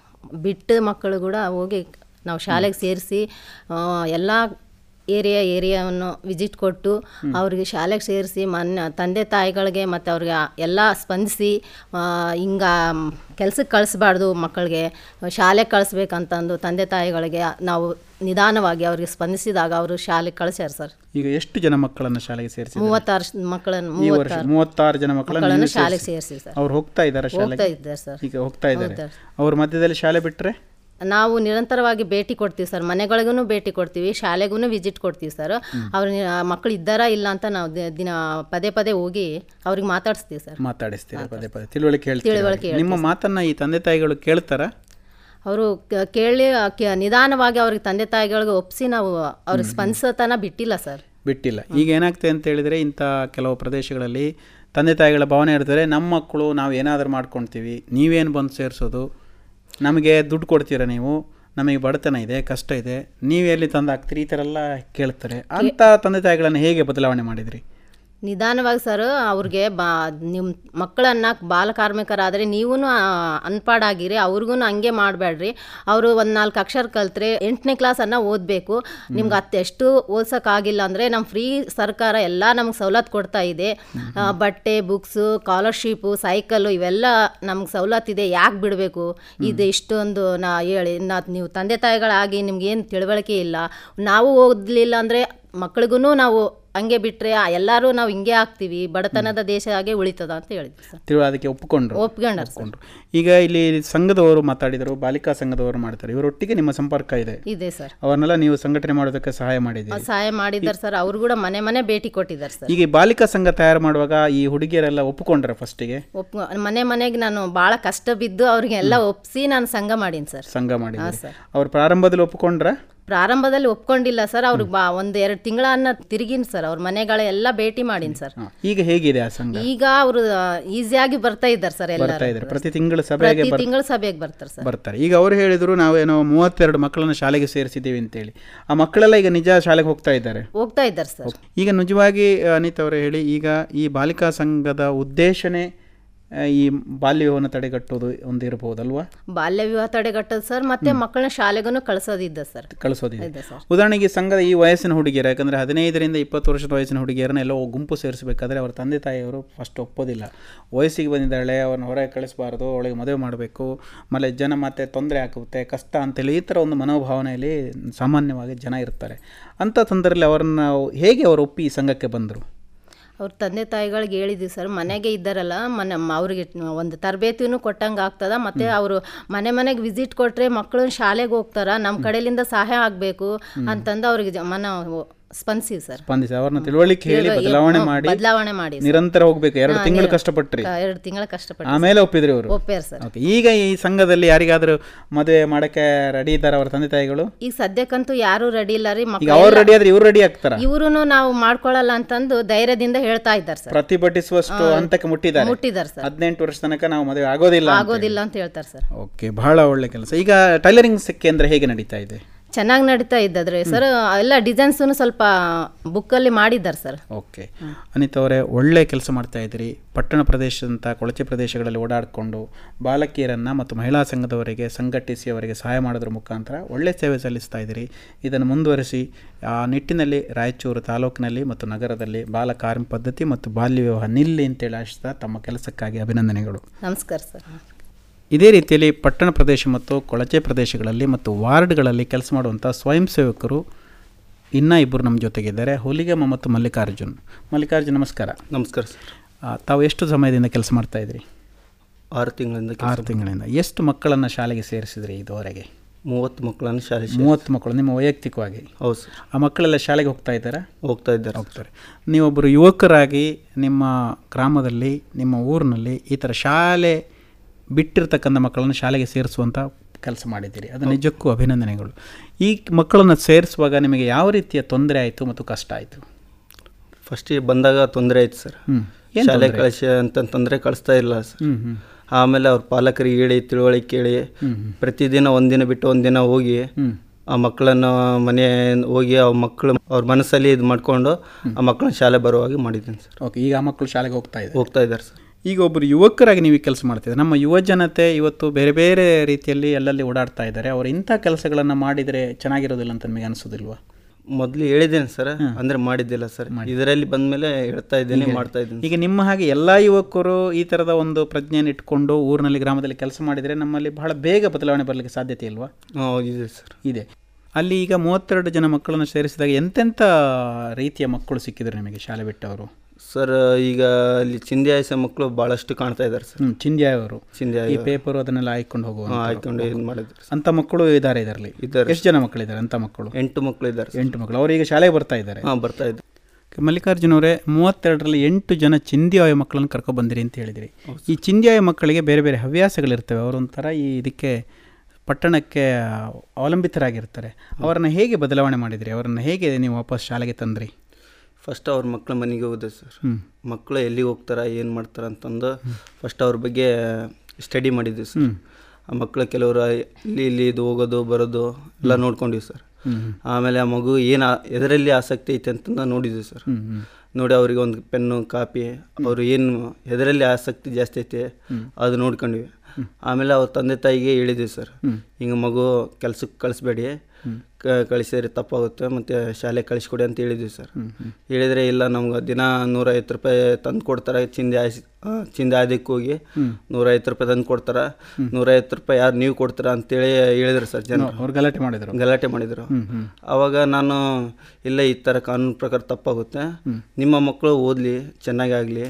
ಬಿಟ್ಟ ಮಕ್ಕಳು ಕೂಡ ಹೋಗಿ ನಾವು ಶಾಲೆಗೆ ಸೇರಿಸಿ ಎಲ್ಲ ಏರಿಯಾ ಏರಿಯಾವನ್ನು ವಿಸಿಟ್ ಕೊಟ್ಟು ಅವ್ರಿಗೆ ಶಾಲೆಗೆ ಸೇರಿಸಿ ಮನ್ನ ತಂದೆ ತಾಯಿಗಳಿಗೆ ಮತ್ತು ಅವ್ರಿಗೆ ಎಲ್ಲ ಸ್ಪಂದಿಸಿ ಹಿಂಗ ಕೆಲ್ಸಕ್ಕೆ ಕಳಿಸ್ಬಾರ್ದು ಮಕ್ಕಳಿಗೆ ಶಾಲೆಗೆ ಕಳಿಸ್ಬೇಕಂತಂದು ತಂದೆ ತಾಯಿಗಳಿಗೆ ನಾವು ನಿಧಾನವಾಗಿ ಅವ್ರಿಗೆ ಸ್ಪಂದಿಸಿದಾಗ ಅವರು ಶಾಲೆಗೆ ಕಳಿಸ್ಯಾರ ಸರ್ ಈಗ ಎಷ್ಟು ಜನ ಮಕ್ಕಳನ್ನು ಶಾಲೆಗೆ ಸೇರಿಸಿ ಮೂವತ್ತಾರು ಶ- ಮಕ್ಕಳನ್ನು ಈ ವರ್ಷ ಮೂವತ್ತಾರು ಮೂವತ್ತಾರು ಜನ ಮಕ್ಕಳನ್ನು ಮಕ್ಕಳನ್ನು ನೀವು ಶಾಲೆಗೆ ಸೇರಿಸಿ- ಸೇರಿಸಿ ಸರ್ ಅವ್ರು ಹೋಗ್ತಾ ಇದ್ದಾರೆ ಹೋಗ್ತಾ ಶಾಲೆಗೆ ಇದ್ದಾರೆ ಸರ್ ಈಗ ಹೋಗ್ತಾ ಇದ್ದಾರೆ ಹೋಗ್ತಾರೆ. ಅವ್ರ ಮಧ್ಯದಲ್ಲಿ ಶಾಲೆ ಬಿಟ್ಟರೆ ನಾವು ನಿರಂತರವಾಗಿ ಭೇಟಿ ಕೊಡ್ತೀವಿ ಸರ್ ಮನೆಗಳಿಗೂ ಭೇಟಿ ಕೊಡ್ತೀವಿ ಶಾಲೆಗೂ ವಿಸಿಟ್ ಕೊಡ್ತೀವಿ ಸರ್ ಅವ್ರ ಮಕ್ಕಳು ಇದ್ದಾರಾ ಇಲ್ಲ ಅಂತ ನಾವು ದಿ- ದಿನ ಪದೇ ಪದೇ ಹೋಗಿ ಅವ್ರಿಗೆ ಮಾತಾಡಿಸ್ತೀವಿ ಸರ್ ಮಾತಾಡಿಸ್ತೀರಾ ಪದೇ ಪದೇ ತಿಳುವಳಿಕೆ ಹೇಳ್ತೀರಾ ತಿಳುವಳಿಕೆ ಅವ್ರಿಗೆ? ನಿಮ್ಮ ಮಾತನ್ನ ಈ ತಂದೆ ತಾಯಿಗಳು ಕೇಳ್ತಾರಾ ಅವರು ಕೇಳಿ ಕ- ನಿಧಾನವಾಗಿ ಅವ್ರಿಗೆ ತಂದೆ ತಾಯಿಗಳಿಗೆ ಒಪ್ಪಿಸಿ ನಾವು ಅವ್ರಿಗೆ ಸ್ಪಂದಿಸೋತನ ಬಿಟ್ಟಿಲ್ಲ ಸರ್ ಬಿಟ್ಟಿಲ್ಲ ಈಗ ಏನಾಗ್ತದೆ ಅಂತ ಹೇಳಿದರೆ ಇಂಥ ಕೆಲವು ಪ್ರದೇಶಗಳಲ್ಲಿ ತಂದೆ ತಾಯಿಗಳ ಭಾವನೆ ಇರ್ತಾರೆ ನಮ್ಮ ಮಕ್ಕಳು ನಾವು ಏನಾದರೂ ಮಾಡ್ಕೊಳ್ತೀವಿ ನೀವೇನು ಬಂದು ಸೇರಿಸೋದು ನಮಗೆ ದುಡ್ಡು ಕೊಡ್ತೀರಾ ನೀವು ನಮಗೆ ಬಡತನ ಇದೆ ಕಷ್ಟ ಇದೆ ನೀವು ಎಲ್ಲಿ ತಂದು ಹಾಕ್ತೀರಿ ಈ ಥರ ಎಲ್ಲ ಕೇಳ್ತಾರೆ ಅಂಥ ತಂದೆ ತಾಯಿಗಳನ್ನು ಹೇಗೆ ಬದಲಾವಣೆ ಮಾಡಿದ್ರಿ ನಿಧಾನವಾಗಿ ಸರ್ ಅವ್ರಿಗೆ ಬಾ ನಿಮ್ಮ ಮಕ್ಕಳನ್ನ ಬಾಲಕಾರ್ಮಿಕರಾದರೆ ನೀವೂ ಅನ್ಪಾಡಾಗಿರಿ ಅವ್ರಿಗೂ ಹಂಗೆ ಮಾಡಬೇಡ್ರಿ ಅವರು ಒಂದು ನಾಲ್ಕು ಅಕ್ಷರ ಕಲ್ತ್ರೆ ಎಂಟನೇ ಕ್ಲಾಸನ್ನು ಓದಬೇಕು ನಿಮ್ಗೆ ಹತ್ತು ಎಷ್ಟು ಓದ್ಸೋಕ್ಕಾಗಿಲ್ಲ ಅಂದರೆ ನಮ್ಮ ಫ್ರೀ ಸರ್ಕಾರ ಎಲ್ಲ ನಮ್ಗೆ ಸವಲತ್ತು ಕೊಡ್ತಾ ಇದೆ ಆ, ಬಟ್ಟೆ ಬುಕ್ಸು ಸ್ಕಾಲರ್ಶಿಪ್ಪು ಸೈಕಲ್ಲು ಇವೆಲ್ಲ ನಮ್ಗೆ ಸವಲತ್ತಿದೆ ಯಾಕೆ ಬಿಡಬೇಕು ಇದು ಇಷ್ಟೊಂದು ನಾ ಹೇಳಿ ನಾ ನೀವು ತಂದೆ ತಾಯಿಗಳಾಗಿ ನಿಮ್ಗೆ ಏನು ತಿಳುವಳಿಕೆ ಇಲ್ಲ ನಾವು ಓದಲಿಲ್ಲ ಅಂದರೆ ಮಕ್ಳಿಗೂ ನಾವು ಹಂಗೆ ಬಿಟ್ಟರೆ ಎಲ್ಲರೂ ನಾವು ಹಿಂಗೆ ಆಗ್ತೀವಿ ಬಡತನದ ದೇಶ ಹಾಗೆ ಉಳಿತದ ಅಂತ ಹೇಳಿದ್ವಿ ಸರ್ ತಿಳು ಅದಕ್ಕೆ ಒಪ್ಕೊಂಡ್ರು ಒಪ್ಕೊಂಡಾರ ಸರ್ ಒಪ್ಕೊಂಡ್ರು ಈಗ ಇಲ್ಲಿ ಸಂಘದವರು ಮಾತಾಡಿದರು ಬಾಲಿಕಾ ಸಂಘದವರು ಮಾಡ್ತಾರೆ ಇವರೊಟ್ಟಿಗೆ ನಿಮ್ಮ ಸಂಪರ್ಕ ಇದೆ ಇದೆ ಸರ್ ಅವರನ್ನೆಲ್ಲ ನೀವು ಸಂಘಟನೆ ಮಾಡೋದಕ್ಕೆ ಸಹಾಯ ಮಾಡಿದ್ದೀರಿ ಸಹಾಯ ಮಾಡಿದ್ದಾರೆ ಸರ್ ಅವ್ರು ಕೂಡ ಮನೆ ಮನೆ ಭೇಟಿ ಕೊಟ್ಟಿದ್ದಾರೆ ಸರ್ ಈಗ ಈ ಬಾಲಿಕಾ ಸಂಘ ತಯಾರು ಮಾಡುವಾಗ ಈ ಹುಡುಗಿಯರೆಲ್ಲ ಒಪ್ಪಿಕೊಂಡ್ರೆ ಫಸ್ಟಿಗೆ ಒಪ್ ಮನೆ ಮನೆಗೆ ನಾನು ಭಾಳ ಕಷ್ಟ ಬಿದ್ದು ಅವ್ರಿಗೆಲ್ಲ ಒಪ್ಪಿಸಿ ನಾನು ಸಂಘ ಮಾಡೀನಿ ಸರ್ ಸಂಘ ಮಾಡಿದ್ದೀರಿ ಅವ್ರು ಪ್ರಾರಂಭದಲ್ಲಿ ಒಪ್ಪಿಕೊಂಡ್ರ ಪ್ರಾರಂಭದಲ್ಲಿ ಒಪ್ಕೊಂಡಿಲ್ಲ ಸರ್ ಅವ್ರಿಗೆ ಬಾ ಒಂದು ಎರಡು ತಿಂಗಳನ್ನ ತಿರುಗಿನಿ ಸರ್ ಅವ್ರ ಮನೆಗಳೆಲ್ಲ ಭೇಟಿ ಮಾಡೀನಿ ಸರ್ ಈಗ ಹೇಗಿದೆ ಆ ಸಂಘ ಈಗ ಅವರು ಈಸಿಯಾಗಿ ಬರ್ತಾ ಇದ್ದಾರೆ ಸರ್ ಎಲ್ಲ ಬರ್ತಾ ಇದ್ದಾರೆ ಪ್ರತಿ ತಿಂಗಳ ಸಭೆಗೆ ಪ್ರತಿ ಬರ್- ತಿಂಗಳು ಸಭೆಗೆ ಬರ್ತಾರೆ ಸರ್ ಬರ್ತಾರೆ ಈಗ ಅವ್ರು ಹೇಳಿದ್ರು ನಾವೇನೋ ಮೂವತ್ತೆರಡು ಮಕ್ಕಳನ್ನ ಶಾಲೆಗೆ ಸೇರಿಸಿದ್ದೀವಿ ಅಂತೇಳಿ ಆ ಮಕ್ಕಳೆಲ್ಲ ಈಗ ನಿಜ ಶಾಲೆಗೆ ಹೋಗ್ತಾ ಇದ್ದಾರೆ ಹೋಗ್ತಾ ಇದ್ದಾರೆ ಸರ್ ಈಗ ನಿಜವಾಗಿ ಅನಿತ್ ಅವರೇ ಹೇಳಿ ಈಗ ಈ ಬಾಲಿಕಾ ಸಂಘದ ಉದ್ದೇಶನೇ ಆ, ಈ ಬಾಲ್ಯ ವಿವಾಹನ ತಡೆಗಟ್ಟೋದು ಒಂದು ಇರಬಹುದಲ್ವಾ ಬಾಲ್ಯ ವಿವಾಹ ತಡೆಗಟ್ಟೋದು ಸರ್ ಮತ್ತೆ ಮಕ್ಕಳನ್ನ ಶಾಲೆಗೂ ಕಳ್ಸೋದಿದ್ದ ಸರ್ ಕಳಿಸೋದಿದೆ ಇದೆ ಸರ್ ಉದಾಹರಣೆಗೆ ಈ ಸಂಘದ ಈ ವಯಸ್ಸಿನ ಹುಡುಗಿಯರು ಯಾಕಂದರೆ ಹದಿನೈದರಿಂದ ಇಪ್ಪತ್ತು ವರ್ಷದ ವಯಸ್ಸಿನ ಹುಡುಗಿಯರನ್ನ ಎಲ್ಲೋ ಗುಂಪು ಸೇರಿಸಬೇಕಾದ್ರೆ ಅವ್ರ ತಂದೆ ತಾಯಿಯವರು ಫಸ್ಟ್ ಒಪ್ಪೋದಿಲ್ಲ ವಯಸ್ಸಿಗೆ ಬಂದಿದ್ದಾಳೆ ಅವ್ರನ್ನ ಹೊರಗೆ ಕಳಿಸಬಾರ್ದು ಅವಳಿಗೆ ಮದುವೆ ಮಾಡಬೇಕು ಆಮೇಲೆ ಜನ ಮತ್ತೆ ತೊಂದರೆ ಆಗುತ್ತೆ ಕಷ್ಟ ಅಂತೇಳಿ ಈ ಥರ ಒಂದು ಮನೋಭಾವನೆಯಲ್ಲಿ ಸಾಮಾನ್ಯವಾಗಿ ಜನ ಇರ್ತಾರೆ ಅಂಥ ಸಂದರ್ಭದಲ್ಲಿ ಅವರನ್ನು ಹೇಗೆ ಅವರು ಒಪ್ಪಿ ಈ ಸಂಘಕ್ಕೆ ಬಂದರು ಅವ್ರ ತಂದೆ ತಾಯಿಗಳಿಗೆ ಹೇಳಿದ್ವಿ ಸರ್ ಮನೆಗೆ ಇದ್ದಾರಲ್ಲ ಮನೆ ಮ- ಅವ್ರಿಗೆ ಒಂದು ತರಬೇತಿನೂ ಕೊಟ್ಟಂಗೆ ಆಗ್ತದ ಮತ್ತು ಅವರು ಮನೆ ಮನೆಗೆ ವಿಸಿಟ್ ಕೊಟ್ಟರೆ ಮಕ್ಕಳು ಶಾಲೆಗೆ ಹೋಗ್ತಾರ ನಮ್ಮ ಕಡೆಯಿಂದ ಸಹಾಯ ಆಗಬೇಕು ಅಂತಂದು ಅವ್ರಿಗೆ ಜ- ಮನ ಸ್ಪಂದಿಸಿವಿ ಸರ್ ಸ್ಪಂದಿಸಿ ಅವ್ರನ್ನ ತಿಳುವಳಿಕೆ ಹೇಳಿ ಬದಲಾವಣೆ ಮಾಡಿ ಬದಲಾವಣೆ ಮಾಡಿ ನಿರಂತರ ಹೋಗ್ಬೇಕು ಎರಡು ತಿಂಗಳು ಕಷ್ಟಪಟ್ರಿ ಎರಡು ತಿಂಗಳ ಕಷ್ಟಪಟ್ಟು ಆಮೇಲೆ ಒಪ್ಪಿದ್ರಿ ಅವರು ಒಪ್ಪ್ಯಾರ ಸರ್ ಓಕೆ ಈಗ ಈ ಸಂಘದಲ್ಲಿ ಯಾರಿಗಾದ್ರೂ ಮದುವೆ ಮಾಡಕ್ಕೆ ರೆಡಿ ಇದ್ದಾರೆ ಅವರ ತಂದೆ ತಾಯಿಗಳು ಈಗ ಸದ್ಯಕ್ಕಂತೂ ಯಾರೂ ರೆಡಿ ಇಲ್ಲ ರೀ ಈಗ ಮಕ್ಕಳು ಅವ್ರು ರೆಡಿ ಆದ್ರೆ ಇವ್ರು ರೆಡಿ ಆಗ್ತಾರ ಇವರು ನಾವು ಮಾಡ್ಕೊಳ್ಳಲ್ಲ ಅಂತಂದು ಧೈರ್ಯದಿಂದ ಹೇಳ್ತಾ ಇದ್ದಾರೆ ಸರ್ ಪ್ರತಿಭಟಿಸುವಷ್ಟು ಹಂತಕ್ಕೆ ಮುಟ್ಟಿದ್ದಾರೆ ಮುಟ್ಟಿದ್ದಾರೆ ಸರ್ ಹದಿನೆಂಟು ವರ್ಷ ತನಕ ನಾವು ಮದುವೆ ಆಗೋದಿಲ್ಲ ಅಂತ. ಆಗೋದಿಲ್ಲ ಅಂತ ಹೇಳ್ತಾರೆ ಸರ್ ಓಕೆ ಬಹಳ ಒಳ್ಳೆ ಕೆಲಸ ಈಗ ಟೈಲರಿಂಗ್ ಕೇಂದ್ರ ಹೇಗೆ ನಡೀತಾ ಇದೆ ಚೆನ್ನಾಗಿ ನಡೀತಾ ಇದ್ದದ್ರಿ ಸರ್ ಎಲ್ಲ ಡಿಸೈನ್ಸೂ ಸ್ವಲ್ಪ ಬುಕ್ಕಲ್ಲಿ ಮಾಡಿದ್ದಾರೆ ಸರ್ ಓಕೆ ಅನಿತಾ ಅವರೇ ಒಳ್ಳೆ ಕೆಲಸ ಮಾಡ್ತಾ ಇದ್ದೀರಿ ಪಟ್ಟಣ ಪ್ರದೇಶದಂಥ ಕೊಳಚೆ ಪ್ರದೇಶಗಳಲ್ಲಿ ಓಡಾಡಿಕೊಂಡು ಬಾಲಕಿಯರನ್ನು ಮತ್ತು ಮಹಿಳಾ ಸಂಘದವರಿಗೆ ಸಂಘಟಿಸಿ ಅವರಿಗೆ ಸಹಾಯ ಮಾಡೋದ್ರ ಮುಖಾಂತರ ಒಳ್ಳೆ ಸೇವೆ ಸಲ್ಲಿಸ್ತಾ ಇದ್ದೀರಿ ಇದನ್ನು ಮುಂದುವರಿಸಿ ಆ ನಿಟ್ಟಿನಲ್ಲಿ ರಾಯಚೂರು ತಾಲೂಕಿನಲ್ಲಿ ಮತ್ತು ನಗರದಲ್ಲಿ ಬಾಲ ಕಾರ್ಯ ಪದ್ಧತಿ ಮತ್ತು ಬಾಲ್ಯ ವಿವಾಹ ನಿಲ್ಲಿ ಅಂತೇಳಿ ಆಶಿಸ್ತಾ ತಮ್ಮ ಕೆಲಸಕ್ಕಾಗಿ ಅಭಿನಂದನೆಗಳು ನಮಸ್ಕಾರ ಸರ್ ಇದೇ ರೀತಿಯಲ್ಲಿ ಪಟ್ಟಣ ಪ್ರದೇಶ ಮತ್ತು ಕೊಳಚೆ ಪ್ರದೇಶಗಳಲ್ಲಿ ಮತ್ತು ವಾರ್ಡ್ಗಳಲ್ಲಿ ಕೆಲಸ ಮಾಡುವಂಥ ಸ್ವಯಂ ಸೇವಕರು ಇನ್ನೂ ಇಬ್ಬರು ನಮ್ಮ ಜೊತೆಗಿದ್ದಾರೆ ಹುಲಿಗೆಮ್ಮ ಮತ್ತು ಮಲ್ಲಿಕಾರ್ಜುನ್ ಮಲ್ಲಿಕಾರ್ಜುನ್ ನಮಸ್ಕಾರ ನಮಸ್ಕಾರ ಸರ್ ಆ, ತಾವು ಎಷ್ಟು ಸಮಯದಿಂದ ಕೆಲಸ ಮಾಡ್ತಾ ಇದ್ರಿ ಆರು ತಿಂಗಳಿಂದ ಆರು ತಿಂಗಳಿಂದ ಎಷ್ಟು ಮಕ್ಕಳನ್ನು ಶಾಲೆಗೆ ಸೇರಿಸಿದ್ರಿ ಇದುವರೆಗೆ ಮೂವತ್ತು ಮಕ್ಕಳನ್ನು ಶಾಲೆ ಸೇರ್ಸಿ- ಮೂವತ್ತು ಮಕ್ಕಳು ನಿಮ್ಮ ವೈಯಕ್ತಿಕವಾಗಿ ಹೌದು ಸರ್ ಆ ಮಕ್ಕಳೆಲ್ಲ ಶಾಲೆಗೆ ಹೋಗ್ತಾ ಇದ್ದಾರಾ ಹೋಗ್ತಾ ಇದ್ದಾರೆ ಹೋಗ್ತಾರೆ ನೀವೊಬ್ಬರು ಯುವಕರಾಗಿ ನಿಮ್ಮ ಗ್ರಾಮದಲ್ಲಿ ನಿಮ್ಮ ಊರಿನಲ್ಲಿ ಈ ಥರ ಶಾಲೆ ಬಿಟ್ಟಿರ್ತಕ್ಕಂಥ ಮಕ್ಕಳನ್ನು ಶಾಲೆಗೆ ಸೇರಿಸುವಂಥ ಕೆಲಸ ಮಾಡಿದ್ದೀರಿ ಅದು ನಿಜಕ್ಕೂ ಅಭಿನಂದನೆಗಳು ಈ ಮಕ್ಕಳನ್ನು ಸೇರಿಸುವಾಗ ನಿಮಗೆ ಯಾವ ರೀತಿಯ ತೊಂದರೆ ಆಯಿತು ಮತ್ತು ಕಷ್ಟ ಆಯಿತು ಫಸ್ಟಿಗೆ ಬಂದಾಗ ತೊಂದರೆ ಆಯ್ತು ಸರ್ ಹ್ಮ್. ಏನ್ ಶಾಲೆ ತೊಂದ್ರೆ? ಕಳಿಸಿ ಅಂತಂತಂದರೆ ಕಳಿಸ್ತಾ ಇಲ್ಲ ಸರ್ ಹ್ಮ್, ಹ್ಮ್. ಆಮೇಲೆ ಅವ್ರ ಪಾಲಕರಿಗೆ ಹೇಳಿ ತಿಳುವಳಿಕೆ ಕೇಳಿ ಪ್ರತಿದಿನ ಒಂದಿನ ಬಿಟ್ಟು ಒಂದಿನ ಹೋಗಿ ಆ ಮಕ್ಕಳನ್ನು ಮನೆ ಹೋಗಿ ಆ ಮಕ್ಕಳು ಅವ್ರ ಮನಸ್ಸಲ್ಲಿ ಇದು ಮಾಡ್ಕೊಂಡು ಆ ಮಕ್ಕಳನ್ನ ಶಾಲೆ ಬರುವಾಗಿ ಮಾಡಿದ್ದೀನಿ ಸರ್ ಓಕೆ ಈಗ ಆ ಮಕ್ಕಳು ಶಾಲೆಗೆ ಹೋಗ್ತಾ ಇದ್ದಾರೆ ಹೋಗ್ತಾ ಇದ್ದಾರೆ ಸರ್ ಈಗ ಒಬ್ಬರು ಯುವಕರಾಗಿ ನೀವು ಈ ಕೆಲಸ ಮಾಡ್ತಿದ್ದಾರೆ ನಮ್ಮ ಯುವ ಜನತೆ ಇವತ್ತು ಬೇರೆ ಬೇರೆ ರೀತಿಯಲ್ಲಿ ಎಲ್ಲಲ್ಲಿ ಓಡಾಡ್ತಾ ಇದ್ದಾರೆ ಅವರು ಇಂಥ ಕೆಲಸಗಳನ್ನು ಮಾಡಿದರೆ ಚೆನ್ನಾಗಿರೋದಿಲ್ಲ ಅಂತ ನಿಮಗೆ ಅನಿಸೋದಿಲ್ವಾ ಮೊದಲು ಹೇಳಿದ್ದೇನೆ ಸರ್ ಅಂದರೆ ಮಾಡಿದ್ದಿಲ್ಲ ಸರ್ ಇದರಲ್ಲಿ ಬಂದಮೇಲೆ ಹೇಳ್ತಾ ಇದ್ದೀನಿ ಮಾಡ್ತಾ ಇದ್ದೀನಿ ಈಗ ನಿಮ್ಮ ಹಾಗೆ ಎಲ್ಲ ಯುವಕರು ಈ ಥರದ ಒಂದು ಪ್ರಜ್ಞೆಯನ್ನು ಇಟ್ಕೊಂಡು ಊರಿನಲ್ಲಿ ಗ್ರಾಮದಲ್ಲಿ ಕೆಲಸ ಮಾಡಿದರೆ ನಮ್ಮಲ್ಲಿ ಬಹಳ ಬೇಗ ಬದಲಾವಣೆ ಬರಲಿಕ್ಕೆ ಸಾಧ್ಯತೆ ಇಲ್ವಾ ಹಾಂ ಇದೆ ಸರ್ ಇದೆ ಅಲ್ಲಿ ಈಗ ಮೂವತ್ತೆರಡು ಜನ ಮಕ್ಕಳನ್ನು ಸೇರಿಸಿದಾಗ ಎಂತೆಂಥ ರೀತಿಯ ಮಕ್ಕಳು ಸಿಕ್ಕಿದ್ರು ನಿಮಗೆ ಶಾಲೆ ಬಿಟ್ಟವರು ಸರ್ ಈಗ ಅಲ್ಲಿ ಚಿಂದ್ಯಾಯಸ ಮಕ್ಕಳು ಭಾಳಷ್ಟು ಕಾಣ್ತಾ ಇದ್ದಾರೆ ಸರ್ ಹ್ಞೂ ಚಿಂದ್ಯಾಯವರು ಚಿಂದ್ಯಾಯ ಈ ಪೇಪರು ಅದನ್ನೆಲ್ಲ ಆಯ್ಕೊಂಡು ಹೋಗುವ ಆಯ್ಕೊಂಡು ಇದು ಮಾಡಿದ್ರು ಸರ್. ಅಂಥ ಮಕ್ಕಳು ಇದ್ದಾರೆ ಇದರಲ್ಲಿ ಇದ್ದಾರೆ. ಎಷ್ಟು ಜನ ಮಕ್ಕಳಿದ್ದಾರೆ ಅಂಥ ಮಕ್ಕಳು ಎಂಟು ಮಕ್ಕಳು ಇದ್ದಾರೆ ಸರ್. ಎಂಟು ಮಕ್ಕಳು ಅವರು ಈಗ ಶಾಲೆಗೆ ಬರ್ತಾ ಇದ್ದಾರೆ ಹಾಂ ಬರ್ತಾ ಇದ್ದಾರೆ ಮಲ್ಲಿಕಾರ್ಜುನ ಅವರೇ ಮೂವತ್ತೆರಡರಲ್ಲಿ ಎಂಟು ಜನ ಚಿಂದ್ಯಾಯ ಮಕ್ಕಳನ್ನು ಕರ್ಕೊಬಂದಿರಿ ಅಂತ ಹೇಳಿದಿರಿ ಈ ಚಿಂದ್ಯಾಯ ಮಕ್ಕಳಿಗೆ ಬೇರೆ ಬೇರೆ ಹವ್ಯಾಸಗಳಿರ್ತವೆ ಅವರೊಂಥರ ಈ ಇದಕ್ಕೆ ಪಟ್ಟಣಕ್ಕೆ ಅವಲಂಬಿತರಾಗಿರ್ತಾರೆ ಅವರನ್ನು ಹೇಗೆ ಬದಲಾವಣೆ ಮಾಡಿದಿರಿ ಅವರನ್ನು ಹೇಗೆ ನೀವು ವಾಪಸ್ ಶಾಲೆಗೆ ತಂದ್ರಿ ಫಸ್ಟ್ ಅವ್ರ ಮಕ್ಕಳ ಮನೆಗೆ ಹೋದೆ ಸರ್ ಹ್ಮ್. ಮಕ್ಕಳು ಎಲ್ಲಿಗೆ ಹೋಗ್ತಾರ ಏನು ಮಾಡ್ತಾರ ಅಂತಂದು ಫಸ್ಟ್ ಅವ್ರ ಬಗ್ಗೆ ಸ್ಟಡಿ ಮಾಡಿದ್ವಿ ಸರ್ ಆ ಮಕ್ಕಳು ಕೆಲವರು ಇಲ್ಲಿ ಇಲ್ಲಿ ಇದು ಹೋಗೋದು ಬರೋದು ಎಲ್ಲ ನೋಡ್ಕೊಂಡಿವಿ ಸರ್ ಆಮೇಲೆ ಆ ಮಗು ಏನು ಎದರಲ್ಲಿ ಆಸಕ್ತಿ ಐತೆ ಅಂತ ನೋಡಿದ್ವಿ ಸರ್ ನೋಡಿ ಅವ್ರಿಗೆ ಒಂದು ಪೆನ್ನು ಕಾಪಿ ಅವರು ಏನು ಎದರಲ್ಲಿ ಆಸಕ್ತಿ ಜಾಸ್ತಿ ಐತೆ ಅದು ನೋಡ್ಕೊಂಡ್ವಿ ಆಮೇಲೆ ಅವ್ರ ತಂದೆ ತಾಯಿಗೆ ಹೇಳಿದ್ವಿ ಸರ್ ಹಿಂಗೆ ಮಗು ಕೆಲ್ಸಕ್ಕೆ ಕಳಿಸ್ಬೇಡಿ ಕ ಕಳಿಸಿದ್ರೆ ತಪ್ಪಾಗುತ್ತೆ ಮತ್ತು ಶಾಲೆ ಕಳಿಸ್ಕೊಡಿ ಅಂತ ಹೇಳಿದ್ವಿ ಸರ್ ಹೇಳಿದರೆ ಇಲ್ಲ ನಮ್ಗೆ ದಿನ ನೂರೈವತ್ತು ರೂಪಾಯಿ ತಂದು ಕೊಡ್ತಾರೆ ಚಿಂದೆ ಆಯ್ಸಿ ಆ, ಚಿಂದೆ ಆದಕ್ಕೆ ಹೋಗಿ ನೂರೈವತ್ತು ರೂಪಾಯಿ ತಂದು ಕೊಡ್ತಾರೆ ನೂರೈವತ್ತು ರೂಪಾಯಿ ಯಾರು ನೀವು ಕೊಡ್ತೀರಾ ಅಂತೇಳಿ ಹೇಳಿದ್ರು ಸರ್ ಜನ ಅವ್ರು ಗಲಾಟೆ ಮಾಡಿದರು ಗಲಾಟೆ ಮಾಡಿದರು ಆವಾಗ ನಾನು ಇಲ್ಲ ಈ ಥರ ಕಾನೂನು ಪ್ರಕಾರ ತಪ್ಪಾಗುತ್ತೆ ನಿಮ್ಮ ಮಕ್ಕಳು ಓದಲಿ ಚೆನ್ನಾಗಿ ಆಗಲಿ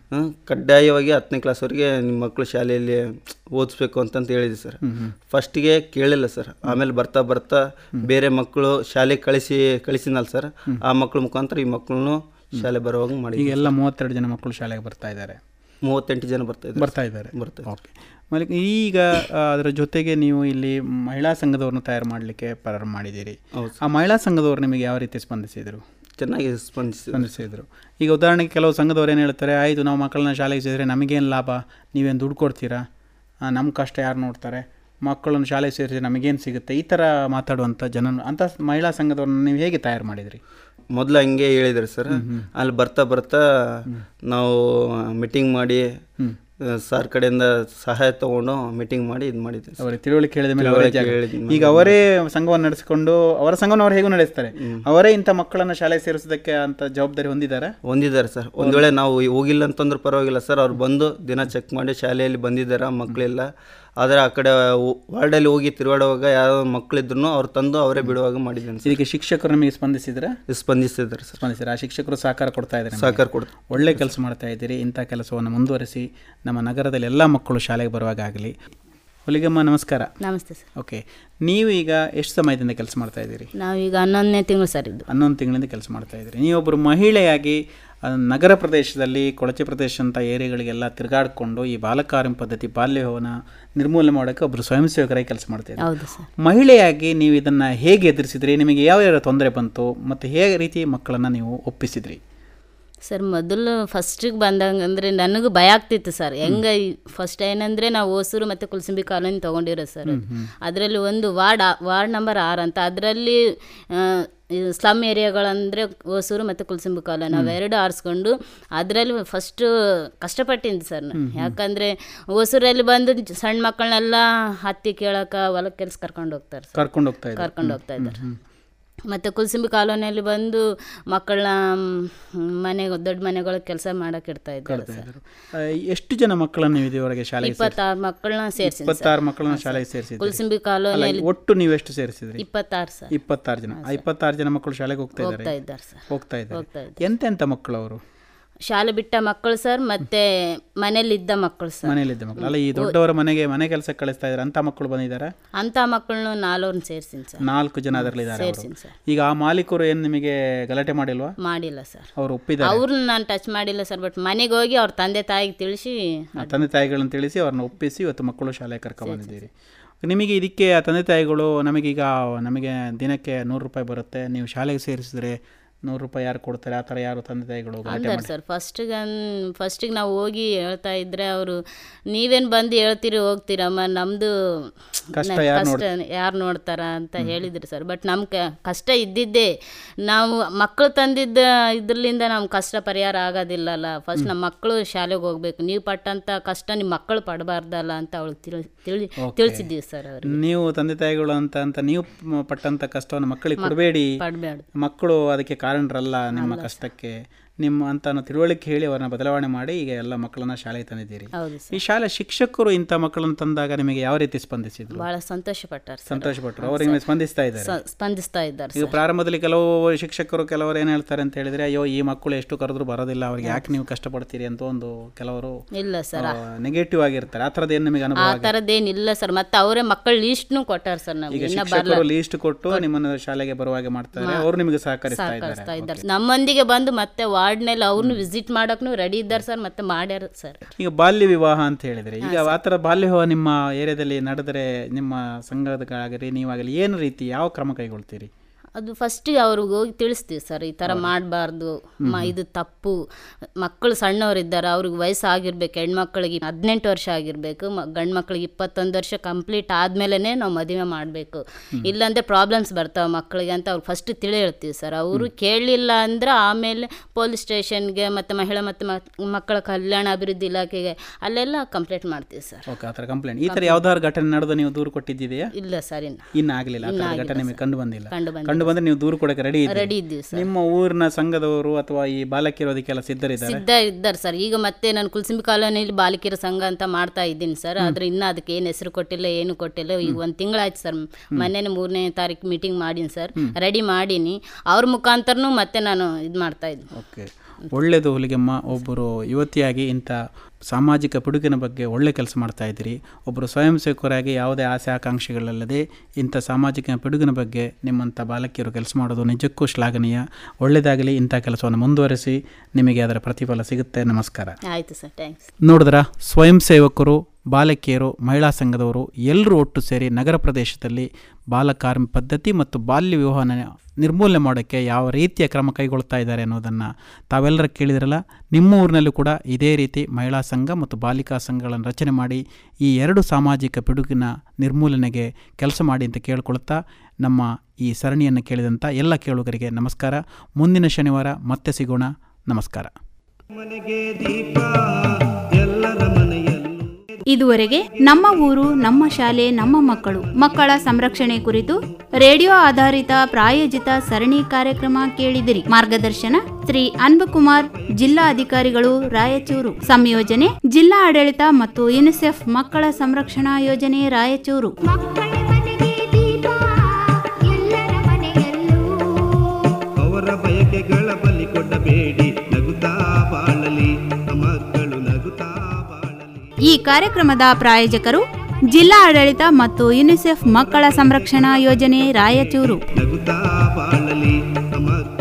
ಕಡ್ಡಾಯವಾಗಿ ಹತ್ತನೇ ಕ್ಲಾಸ್ವರೆಗೆ ನಿಮ್ಮ ಮಕ್ಕಳು ಶಾಲೆಯಲ್ಲಿ ಓದಿಸ್ಬೇಕು ಅಂತಂತ ಹೇಳಿದೆ ಸರ್ ಫಸ್ಟಿಗೆ ಕೇಳಿಲ್ಲ ಸರ್ ಆಮೇಲೆ ಬರ್ತಾ ಬರ್ತಾ ಬೇರೆ ಮಕ್ಕಳು ಶಾಲೆ ಕಳಿಸಿ ಕಳಿಸಿನಲ್ಲ ಸರ್ ಆ ಮಕ್ಕಳ ಮುಖಾಂತರ ಈ ಮಕ್ಕಳನ್ನು ಶಾಲೆ ಬರುವಾಗ ಮಾಡಿ ಈಗ ಎಲ್ಲ ಮೂವತ್ತೆರಡು ಜನ ಮಕ್ಕಳು ಶಾಲೆಗೆ ಬರ್ತಾ ಇದ್ದಾರೆ ಮೂವತ್ತೆಂಟು ಜನ ಬರ್ತಾ ಇದ್ದಾರೆ ಬರ್ತಾ ಇದ್ದಾರೆ ಬರ್ತಾ ಓಕೆ ಮಲ್ಲಿಕ ಈಗ ಆ, ಅದರ ಜೊತೆಗೆ ನೀವು ಇಲ್ಲಿ ಮಹಿಳಾ ಸಂಘದವ್ರನ್ನ ತಯಾರು ಮಾಡಲಿಕ್ಕೆ ಪ್ರಾರಂಭ ಮಾಡಿದ್ದೀರಿ ಹೌದು ಆ ಮಹಿಳಾ ಸಂಘದವ್ರು ನಿಮಗೆ ಯಾವ ರೀತಿ ಸ್ಪಂದಿಸಿದರು ಚೆನ್ನಾಗಿ ಸ್ಪಂದಿಸಿ ಸ್ಪಂದಿಸಿದರು ಈಗ ಉದಾಹರಣೆಗೆ ಕೆಲವು ಸಂಘದವ್ರು ಏನು ಹೇಳ್ತಾರೆ ಆಯಿತು ನಾವು ಮಕ್ಕಳನ್ನ ಶಾಲೆಗೆ ಸೇರಿದ್ರೆ ನಮಗೇನು ಲಾಭ ನೀವೇನು ದುಡ್ಡು ಕೊಡ್ತೀರಾ ಆ, ನಮ್ಮ ಕಷ್ಟ ಯಾರು ನೋಡ್ತಾರೆ ಮಕ್ಕಳನ್ನು ಶಾಲೆಗೆ ಸೇರಿಸಿ ನಮಗೇನು ಸಿಗುತ್ತೆ ಈ ಥರ ಮಾತಾಡುವಂಥ ಜನ ಅಂಥ ಮಹಿಳಾ ಸಂಘದವ್ರನ್ನ ನೀವು ಹೇಗೆ ತಯಾರು ಮಾಡಿದ್ರಿ ಮೊದಲು ಹಂಗೆ ಹೇಳಿದ್ರು ಸರ್ ಅಲ್ಲಿ ಬರ್ತಾ ಬರ್ತಾ ನಾವು ಮೀಟಿಂಗ್ ಮಾಡಿ ಸರ್ ಕಡೆಯಿಂದ ಸಹಾಯ ತಗೊಂಡು ಮೀಟಿಂಗ್ ಮಾಡಿ ಇದು ಮಾಡಿದ್ವಿ ಸರ್. ಅವರಿಗೆ ತಿಳುವಳಿಕೆ ಹೇಳಿದ ಮೇಲೆ ಅವರೇ ತಿಳುವಳಿಕೆ ಜಾಗ- ಹೇಳಿದ ಈಗ ಅವರೇ ಸಂಘವನ್ನು ನಡೆಸಿಕೊಂಡು ಅವರ ಸಂಘವನ್ನು ಅವ್ರು ಹೇಗೂ ನಡೆಸ್ತಾರೆ ಅವರೇ ಇಂಥ ಮಕ್ಕಳನ್ನು ಶಾಲೆಗೆ ಸೇರಿಸೋದಕ್ಕೆ ಅಂತ ಜವಾಬ್ದಾರಿ ಹೊಂದಿದ್ದಾರೆ ಹೊಂದಿದ್ದಾರೆ ಸರ್ ಒಂದು ವೇಳೆ ನಾವು ಹೋಗಿಲ್ಲ ಅಂತಂದ್ರೆ ಪರವಾಗಿಲ್ಲ ಸರ್ ಅವ್ರು ಬಂದು ದಿನ ಚೆಕ್ ಮಾಡಿ ಶಾಲೆಯಲ್ಲಿ ಬಂದಿದ್ದಾರೆ ಮಕ್ಕಳೆಲ್ಲ ಆದರೆ ಆ ಕಡೆ ವಾರ್ಡಲ್ಲಿ ಹೋಗಿ ತಿರುಗಾಡುವಾಗ ಯಾರೋ ಮಕ್ಕಳಿದ್ರು ಅವ್ರು ತಂದು ಅವರೇ ಬಿಡುವಾಗ ಮಾಡಿದ್ದೇನೆ ಸರ್ ಇದಕ್ಕೆ ಶಿಕ್ಷಕರು ನಿಮಗೆ ಸ್ಪಂದಿಸಿದ್ರೆ ಸ್ಪಂದಿಸ್ತಿದ್ದಾರೆ ಸರ್ ಸ್ಪಂದಿಸಿದ್ರೆ ಆ ಶಿಕ್ಷಕರು ಸಹಕಾರ ಕೊಡ್ತಾ ಇದ್ದಾರೆ ನಿಮಗೆ? ಸಹಕಾರ ಕೊಡ್ತಾರೆ. ಒಳ್ಳೆ ಕೆಲಸ ಮಾಡ್ತಾ ಇದ್ದೀರಿ ಇಂಥ ಕೆಲಸವನ್ನು ಮುಂದುವರಿಸಿ ನಮ್ಮ ನಗರದಲ್ಲಿ ಎಲ್ಲ ಮಕ್ಕಳು ಶಾಲೆಗೆ ಬರುವಾಗ ಆಗಲಿ ಹುಲಿಗಮ್ಮ ನಮಸ್ಕಾರ ನಮಸ್ತೆ ಸರ್ ಓಕೆ ನೀವು ಈಗ ಎಷ್ಟು ಸಮಯದಿಂದ ಕೆಲಸ ಮಾಡ್ತಾ ಇದ್ದೀರಿ ನಾವೀಗ ಹನ್ನೊಂದನೇ ತಿಂಗಳು ಸರ್ ಇದು ಹನ್ನೊಂದು ತಿಂಗಳಿಂದ ಕೆಲಸ ಮಾಡ್ತಾ ಇದ್ದೀರಿ ನೀವೊಬ್ಬರು ಮಹಿಳೆಯಾಗಿ ಆ, ನಗರ ಪ್ರದೇಶದಲ್ಲಿ ಕೊಳಚೆ ಪ್ರದೇಶ ಅಂತ ಏರಿಯಾಗಳಿಗೆಲ್ಲ ತಿರುಗಾಡಿಕೊಂಡು ಈ ಬಾಲಕಾರ್ಯ ಪದ್ಧತಿ ಬಾಲ್ಯ ವಿವಾಹನ ನಿರ್ಮೂಲನೆ ಮಾಡೋಕ್ಕೆ ಒಬ್ಬರು ಸ್ವಯಂ ಸೇವಕರಾಗಿ ಕೆಲಸ ಮಾಡ್ತಾ ಇದ್ದೀರಿ ಹೌದು ಸರ್ ಮಹಿಳೆಯಾಗಿ ನೀವು ಇದನ್ನು ಹೇಗೆ ಎದುರಿಸಿದ್ರಿ ನಿಮಗೆ ಯಾವ ಯಾವ ತೊಂದರೆ ಬಂತು ಮತ್ತು ಹೇಗೆ ರೀತಿ ಮಕ್ಕಳನ್ನು ನೀವು ಒಪ್ಪಿಸಿದ್ರಿ ಸರ್ ಮೊದಲು ಫಸ್ಟಿಗೆ ಬಂದಂಗೆ ಅಂದರೆ ನನಗೂ ಭಯ ಆಗ್ತಿತ್ತು ಸರ್ ಹೆಂಗೆ ಫಸ್ಟ್ ಏನಂದರೆ ನಾವು ಹೊಸೂರು ಮತ್ತು ಕುಲ್ಸಂಬಿ ಕಾಲೋನಿ ತೊಗೊಂಡಿರೋ ಸರ್ ಅದರಲ್ಲಿ ಒಂದು ವಾರ್ಡ್ ಆ- ವಾರ್ಡ್ ನಂಬರ್ ಆರು ಅಂತ ಅದರಲ್ಲಿ ಸ್ಲಮ್ ಏರಿಯಾಗಳಂದರೆ ಹೊಸೂರು ಮತ್ತು ಕುಲ್ಸಂಬಿ ಕಾಲೋನಿ ಅವೆರಡು ಆರಿಸ್ಕೊಂಡು ಅದರಲ್ಲಿ ಫಸ್ಟು ಕಷ್ಟಪಟ್ಟಿದ್ದು ಸರ್ ನಾನು ಯಾಕಂದರೆ ಹೊಸೂರಲ್ಲಿ ಬಂದು ಸಣ್ಣ ಮಕ್ಕಳನ್ನೆಲ್ಲ ಹತ್ತಿ ಕೇಳಕ್ಕೆ ಹೊಲಕ್ಕೆ ಕೆಲಸ ಕರ್ಕೊಂಡು ಹೋಗ್ತಾರೆ ಸರ್ ಕರ್ಕೊಂಡು ಹೋಗ್ತಾ ಇದ್ದೀರಿ ಕರ್ಕೊಂಡು ಹೋಗ್ತಾ ಇದ್ದಾರೆ ಮತ್ತು ಕುಲ್ಸಿಂಬಿ ಕಾಲೋನಿಯಲ್ಲಿ ಬಂದು ಮಕ್ಕಳನ್ನ ಮನೆಗೆ ದೊಡ್ಡ ಮನೆಗಳಿಗೆ ಕೆಲಸ ಮಾಡಕ್ಕೆ ಇಡ್ತಾ ಇದ್ದಾರೆ ಸರ್ ಆ, ಎಷ್ಟು ಜನ ಮಕ್ಕಳನ್ನು ನೀವು ಇದುವರೆಗೆ ಶಾಲೆಗೆ ಸೇರಿಸಿ ಇಪ್ಪತ್ತಾರು ಮಕ್ಕಳನ್ನ ಸೇರಿಸಿ ಇಪ್ಪತ್ತಾರು ಮಕ್ಕಳನ್ನ ಶಾಲೆಗೆ ಸೇರಿಸಿದ್ರಿ ಕುಲ್ಸಿಂಬಿ ಅಲ್ಲ, ಕಾಲೋನಿಯಲ್ಲಿ ಒಟ್ಟು ನೀವು ಎಷ್ಟು ಸೇರಿಸಿದ್ರಿ ಇಪ್ಪತ್ತಾರು ಸರ್ ಇಪ್ಪತ್ತಾರು ಜನ ಆ ಇಪ್ಪತ್ತಾರು ಜನ ಮಕ್ಕಳು ಶಾಲೆಗೆ ಹೋಗ್ತಾ ಹೋಗ್ತಾ ಇದ್ದಾರೆ ಇದ್ದಾರೆ ಸರ್ ಹೋಗ್ತಾ ಇದ್ದಾರೆ ಹೋಗ್ತಾ ಇದ್ದಾರೆ ಎಂತೆಂಥ ಮಕ್ಕಳು ಅವರು ಶಾಲೆ ಬಿಟ್ಟ ಮಕ್ಕಳು ಸರ್ ಮತ್ತೆ ಮನೇಲಿದ್ದ ಮಕ್ಕಳು ಸರ್ ಮನೆಯಲ್ಲಿದ್ದ ಮಕ್ಕಳು ಅಲ್ಲ ಈ ದೊಡ್ಡವರ ಮನೆಗೆ ಮನೆ ಕೆಲಸಕ್ಕೆ ಕಳಿಸ್ತಾ ಇದ್ದಾರೆ ಅಂತ ಮಕ್ಕಳು ಬಂದಿದ್ದಾರೆ ಅಂಥ ಮಕ್ಕಳನ್ನು ನಾಲ್ವರನ್ನ ಸೇರ್ಸಿನಿ ಸರ್ ನಾಲ್ಕು ಜನ ಅದರಲ್ಲಿ ಇದ್ದಾರೆ ಸೇರ್ಸಿನಿ ಸರ್ ಈಗ ಆ ಮಾಲೀಕರು ಏನು ನಿಮಗೆ ಗಲಾಟೆ ಮಾಡಿಲ್ವಾ ಮಾಡಿಲ್ಲ ಸರ್ ಅವ್ರು ಒಪ್ಪಿದ್ದಾರೆ ಅವ್ರನ್ನ ನಾನು ಟಚ್ ಮಾಡಿಲ್ಲ ಸರ್ ಬಟ್ ಮನೆಗೆ ಹೋಗಿ ಅವ್ರ ತಂದೆ ತಾಯಿಗೆ ತಿಳಿಸಿ ಆ ತಂದೆ ತಾಯಿಗಳನ್ನ ತಿಳಿಸಿ ಅವ್ರನ್ನ ಒಪ್ಪಿಸಿ ಇವತ್ತು ಮಕ್ಕಳು ಶಾಲೆಗೆ ಕರ್ಕೊಂಡ್ಬಂದಿದ್ದೀರಿ ನಿಮಗೆ ಇದಕ್ಕೆ ಆ ತಂದೆ ತಾಯಿಗಳು ನಮಗೀಗ ನಮಗೆ ದಿನಕ್ಕೆ ನೂರು ರೂಪಾಯಿ ಬರುತ್ತೆ ನೀವು ಶಾಲೆಗೆ ಸೇರಿಸಿದ್ರೆ ನೂರು ರೂಪಾಯಿ ಯಾರು ಕೊಡ್ತಾರೆ ಆ ಥರ ಯಾರು ತಂದೆ ತಾಯಿಗಳು ಗಲಾಟೆ ಅಂದಾರ ಮಾಡಿ ಸರ್ ಫಸ್ಟಿಗೆ ಫಸ್ಟಿಗೆ ನಾವು ಹೋಗಿ ಹೇಳ್ತಾ ಇದ್ರೆ ಅವರು ನೀವೇನು ಬಂದು ಹೇಳ್ತೀರಿ ಹೋಗ್ತೀರಮ್ಮ ನಮ್ಮದು ಕಷ್ಟ ಯಾರ್ ಕಷ್ಟ ಯಾರು ನೋಡ್ತಾರ ಅಂತ ಹೇಳಿದ್ರು ಸರ್ ಬಟ್ ನಮ್ಮ ಕಷ್ಟ ಇದ್ದಿದ್ದೇ ನಾವು ಮಕ್ಕಳು ತಂದಿದ್ದ ಇದ್ರಲಿಂದ ನಮ್ಮ ಕಷ್ಟ ಪರಿಹಾರ ಆಗೋದಿಲ್ಲಲ್ಲ ಫಸ್ಟ್ ನಮ್ಮ ಮಕ್ಕಳು ಶಾಲೆಗೆ ಹೋಗ್ಬೇಕು ನೀವು ಪಟ್ಟಂಥ ಕಷ್ಟ ನಿಮ್ಮ ಮಕ್ಕಳು ಪಡಬಾರ್ದಲ್ಲ ಅಂತ ಅವಳು ತಿಳಿ ತಿಳಿ ತಿಳಿಸಿದ್ದೀವಿ ಸರ್ ಅವ್ರಿಗೆ ನೀವು ತಂದೆ ತಾಯಿಗಳು ಅಂತ ಅಂತ ನೀವು ಮ- ಪಟ್ಟಂಥ ಕಷ್ಟವನ್ನು ಮಕ್ಕಳಿಗೆ ಕೊಡಬೇಡಿ ಪಡಬೇಡ ಮಕ್ಕಳು ಅದಕ್ಕೆ ಕಾರಣರಲ್ಲ ನಿಮ್ಮ ಕಷ್ಟಕ್ಕೆ ನಿಮ್ಮ ಅಂತ ಅನ್ನೋ ತಿಳುವಳಿಕೆ ಹೇಳಿ ಅವ್ರನ್ನ ಬದಲಾವಣೆ ಮಾಡಿ ಈಗ ಎಲ್ಲ ಮಕ್ಕಳನ್ನ ಶಾಲೆಗೆ ತಂದಿದ್ದೀರಿ ಹೌದು ಈ ಶಾಲೆ ಶಿಕ್ಷಕರು ಇಂಥ ಮಕ್ಕಳನ್ನು ತಂದಾಗ ನಿಮಗೆ ಯಾವ ರೀತಿ ಸ್ಪಂದಿಸಿದ್ರು ಭಾಳ ಸಂತೋಷ ಪಟ್ಟಾರ ಸರ್ ಸಂತೋಷಪಟ್ಟರು ಅವ್ರಿಗೆ ನಿಮಗೆ ಸ್ಪಂದಿಸ್ತಾ ಇದ್ದಾರೆ ಸ- ಸ್ಪಂದಿಸ್ತಾ ಇದ್ದಾರೆ ಈಗ ಪ್ರಾರಂಭದಲ್ಲಿ ಕೆಲವು ಶಿಕ್ಷಕರು ಕೆಲವರು ಏನು ಹೇಳ್ತಾರೆ ಅಂತ ಹೇಳಿದ್ರೆ ಅಯ್ಯೋ ಈ ಮಕ್ಕಳು ಎಷ್ಟು ಕರೆದ್ರು ಬರೋದಿಲ್ಲ ಅವ್ರಿಗೆ ಯಾಕೆ ನೀವು ಕಷ್ಟಪಡ್ತೀರಿ ಅಂತ ಒಂದು ಕೆಲವರು ಇಲ್ಲ ಸರ್ ನೆಗೆಟಿವ್ ಆಗಿರ್ತಾರೆ ಆ ಥರದ್ದು ಏನು ನಿಮಗೆ ಅನುಭವ ಆ ಥರದ್ದೇನಿಲ್ಲ ಸರ್ ಮತ್ತೆ ಅವರೇ ಮಕ್ಕಳು ಲೀಸ್ಟ್ನು ಕೊಟ್ಟಾರ ಸರ್ ಈಗ ನಮ್ಗೆ ಇನ್ನ ಶಿಕ್ಷಕರು ಲೀಸ್ಟ್ ಕೊಟ್ಟು ನಿಮ್ಮನ್ನು ಶಾಲೆಗೆ ಬರುವಾಗೆ ಮಾಡ್ತಾರೆ ಅವರು ನಿಮಗೆ ಸಹಕರಿಸ್ತಾ ಇದ್ದಾರೆ ಕಳಿಸ್ತಾ ಇದ್ದಾರೆ ನಮ್ಮೊಂದಿಗೆ ಬಂದು ಮತ್ತೆ ವಾರ್ಡ್ನಲ್ಲಿ ಅವ್ರನ್ನು ವಿಸಿಟ್ ಮಾಡಕ್ಕೂ ರೆಡಿ ಇದ್ದಾರೆ ಸರ್ ಮತ್ತೆ ಮಾಡ್ಯಾರ ಸರ್ ಈಗ ಬಾಲ್ಯ ವಿವಾಹ ಅಂತ ಹೇಳಿದ್ರೆ ಈಗ ಆ ಥರ ಬಾಲ್ಯ ವಿವಾಹ ನಿಮ್ಮ ಏರಿಯಾದಲ್ಲಿ ನಡೆದರೆ ನಿಮ್ಮ ಸಂಘದಗಾಗಲಿ ನೀವಾಗಲಿ ಏನು ರೀತಿ ಯಾವ ಕ್ರಮ ಕೈಗೊಳ್ತೀರಿ ಅದು ಫಸ್ಟಿಗೆ ಅವ್ರಿಗೆ ಹೋಗಿ ತಿಳಿಸ್ತೀವಿ ಸರ್ ಈ ಥರ ಮಾಡಬಾರ್ದು ಮ ಇದು ತಪ್ಪು ಮಕ್ಕಳು ಸಣ್ಣವರಿದ್ದಾರೆ ಅವ್ರಿಗೆ ವಯಸ್ಸಾಗಿರ್ಬೇಕು ಹೆಣ್ಮಕ್ಳಿಗೆ ಹದಿನೆಂಟು ವರ್ಷ ಆಗಿರಬೇಕು ಮ ಗಂಡು ಮಕ್ಳಿಗೆ ಇಪ್ಪತ್ತೊಂದು ವರ್ಷ ಕಂಪ್ಲೀಟ್ ಆದಮೇಲೆ ನಾವು ಮದುವೆ ಮಾಡಬೇಕು ಇಲ್ಲಾಂದರೆ ಪ್ರಾಬ್ಲಮ್ಸ್ ಬರ್ತಾವೆ ಮಕ್ಕಳಿಗೆ ಅಂತ ಅವ್ರು ಫಸ್ಟ್ ತಿಳಿ ಹೇಳ್ತೀವಿ ಸರ್ ಅವರು ಕೇಳಲಿಲ್ಲ ಅಂದ್ರೆ ಆಮೇಲೆ ಪೊಲೀಸ್ ಸ್ಟೇಷನ್ಗೆ ಮತ್ತು ಮಹಿಳಾ ಮತ್ತು ಮಕ್- ಮಕ್ಕಳ ಕಲ್ಯಾಣ ಅಭಿವೃದ್ಧಿ ಇಲಾಖೆಗೆ ಅಲ್ಲೆಲ್ಲ ಕಂಪ್ಲೇಂಟ್ ಮಾಡ್ತೀವಿ ಸರ್ ಓಕೆ ಆ ಥರ ಕಂಪ್ಲೇಂಟ್ ಈ ಥರ ಯಾವ್ದಾದ್ರು ಘಟನೆ ನಡೆದು ನೀವು ದೂರು ಕೊಟ್ಟಿದ್ದೀಯಾ ಇಲ್ಲ ಸರ್ ಇನ್ನು ಇನ್ನು ಆಗಲಿಲ್ಲ ಆ ಥರ ಘಟನೆ ನಿಮಗೆ ಕಂಡು ಬಂದಿಲ್ಲ ಕಂಡು ಬಂದು ಕಂಡು ಬಂದ್ರೆ ನೀವು ದೂರು ಕೊಡಕ್ಕೆ ರೆಡಿ ರೆಡಿ ಇದ್ದೀವಿ ಸರ್ ನಿಮ್ಮ ಊರಿನ ಸಂಘದವರು ಅಥವಾ ಈ ಬಾಲಕಿಯರು ಅದಕ್ಕೆಲ್ಲ ಸಿದ್ಧರಿದ್ದಾರೆ ಸಿದ್ಧ ಇದ್ದಾರೆ ಸರ್ ಈಗ ಮತ್ತೆ ನಾನು ಕುಲ್ಸಿಂಬಿ ಕಾಲೋನಿಯಲ್ಲಿ ಬಾಲಕಿಯರ ಸಂಘ ಅಂತ ಮಾಡ್ತಾ ಇದ್ದೀನಿ ಸರ್ ಆದ್ರೆ ಇನ್ನೂ ಅದಕ್ಕೆ ಏನು ಹೆಸರು ಕೊಟ್ಟಿಲ್ಲ ಏನು ಕೊಟ್ಟಿಲ್ಲ ಈಗ ಒಂದು ತಿಂಗಳಾಯ್ತು ಸರ್ ಮೊನ್ನೆ ಮೂರನೇ ತಾರೀಕು ಮೀಟಿಂಗ್ ಮಾಡೀನಿ ಸರ್ ರೆಡಿ ಮಾಡೀನಿ ಅವ್ರ ಮುಖಾಂತರನೂ ಮತ್ತೆ ನಾನು ಇದು ಮಾಡ್ತಾ ಇದ್ದೀನಿ ಓಕೆ ಒಳ್ಳೆಯದು ಹುಲಿಗೆಮ್ಮ ಒಬ್ಬರು ಯುವತಿಯಾಗಿ ಇಂಥ ಸಾಮಾಜಿಕ ಪಿಡುಗಿನ ಬಗ್ಗೆ ಒಳ್ಳೆ ಕೆಲಸ ಮಾಡ್ತಾ ಇದ್ದೀರಿ ಒಬ್ಬರು ಸ್ವಯಂ ಸೇವಕರಾಗಿ ಯಾವುದೇ ಆಸೆ ಆಕಾಂಕ್ಷೆಗಳಲ್ಲದೆ ಇಂಥ ಸಾಮಾಜಿಕ ಪಿಡುಗಿನ ಬಗ್ಗೆ ನಿಮ್ಮಂಥ ಬಾಲಕಿಯರು ಕೆಲಸ ಮಾಡೋದು ನಿಜಕ್ಕೂ ಶ್ಲಾಘನೀಯ ಒಳ್ಳೆಯದಾಗಲಿ ಇಂಥ ಕೆಲಸವನ್ನು ಮುಂದುವರಿಸಿ ನಿಮಗೆ ಅದರ ಪ್ರತಿಫಲ ಸಿಗುತ್ತೆ ನಮಸ್ಕಾರ ಆಯಿತು ಸರ್ ಥ್ಯಾಂಕ್ಸ್ ನೋಡಿದ್ರ ಸ್ವಯಂ ಸೇವಕರು ಬಾಲಕಿಯರು ಮಹಿಳಾ ಸಂಘದವರು ಎಲ್ಲರೂ ಒಟ್ಟು ಸೇರಿ ನಗರ ಪ್ರದೇಶದಲ್ಲಿ ಬಾಲಕಾರ್ಮಿ ಪದ್ಧತಿ ಮತ್ತು ಬಾಲ್ಯ ವಿವಾಹನ ನಿರ್ಮೂಲನೆ ಮಾಡೋಕ್ಕೆ ಯಾವ ರೀತಿಯ ಕ್ರಮ ಕೈಗೊಳ್ತಾ ಇದ್ದಾರೆ ಅನ್ನೋದನ್ನು ತಾವೆಲ್ಲರ ಕೇಳಿದ್ರಲ್ಲ ನಿಮ್ಮ ಊರಿನಲ್ಲೂ ಕೂಡ ಇದೇ ರೀತಿ ಮಹಿಳಾ ಸಂಘ ಮತ್ತು ಬಾಲಿಕಾ ಸಂಘಗಳನ್ನು ರಚನೆ ಮಾಡಿ ಈ ಎರಡು ಸಾಮಾಜಿಕ ಪಿಡುಗಿನ ನಿರ್ಮೂಲನೆಗೆ ಕೆಲಸ ಮಾಡಿ ಅಂತ ಕೇಳ್ಕೊಳ್ತಾ ನಮ್ಮ ಈ ಸರಣಿಯನ್ನು ಕೇಳಿದಂಥ ಎಲ್ಲ ಕೇಳುಗರಿಗೆ ನಮಸ್ಕಾರ ಮುಂದಿನ ಶನಿವಾರ ಮತ್ತೆ ಸಿಗೋಣ ನಮಸ್ಕಾರ ಮನೆಗೆ ದೀಪ ಎಲ್ಲರ ಮನೆಯಲ್ಲೂ ಇದುವರೆಗೆ ನಮ್ಮ ಊರು ನಮ್ಮ ಶಾಲೆ ನಮ್ಮ ಮಕ್ಕಳು ಮಕ್ಕಳ ಸಂರಕ್ಷಣೆ ಕುರಿತು ರೇಡಿಯೋ ಆಧಾರಿತ ಪ್ರಾಯೋಜಿತ ಸರಣಿ ಕಾರ್ಯಕ್ರಮ ಕೇಳಿದಿರಿ ಮಾರ್ಗದರ್ಶನ ಶ್ರೀ ಅನ್ಬಕುಮಾರ್ ಜಿಲ್ಲಾ ಅಧಿಕಾರಿಗಳು ರಾಯಚೂರು ಸಂಯೋಜನೆ ಜಿಲ್ಲಾ ಆಡಳಿತ ಮತ್ತು ಯುನಿಸೆಫ್ ಮಕ್ಕಳ ಸಂರಕ್ಷಣಾ ಯೋಜನೆ ರಾಯಚೂರು ಅವರ ಬಯಕೆಗಳ ಬಲಿ ಕೊಡಬೇಡಿ ನಗುತ್ತಾ ಬಾಳಲಿ ಮಕ್ಕಳು ನಗುತ್ತಾ ಬಾಳಲಿ ಈ ಕಾರ್ಯಕ್ರಮದ ಪ್ರಾಯೋಜಕರು ಜಿಲ್ಲಾ ಆಡಳಿತ ಮತ್ತು ಯುನಿಸೆಫ್ ಮಕ್ಕಳ ಸಂರಕ್ಷಣಾ ಯೋಜನೆ ರಾಯಚೂರು ನಗುತ್ತಾ ಬಾಳಲಿ ಮಕ್ಕಳು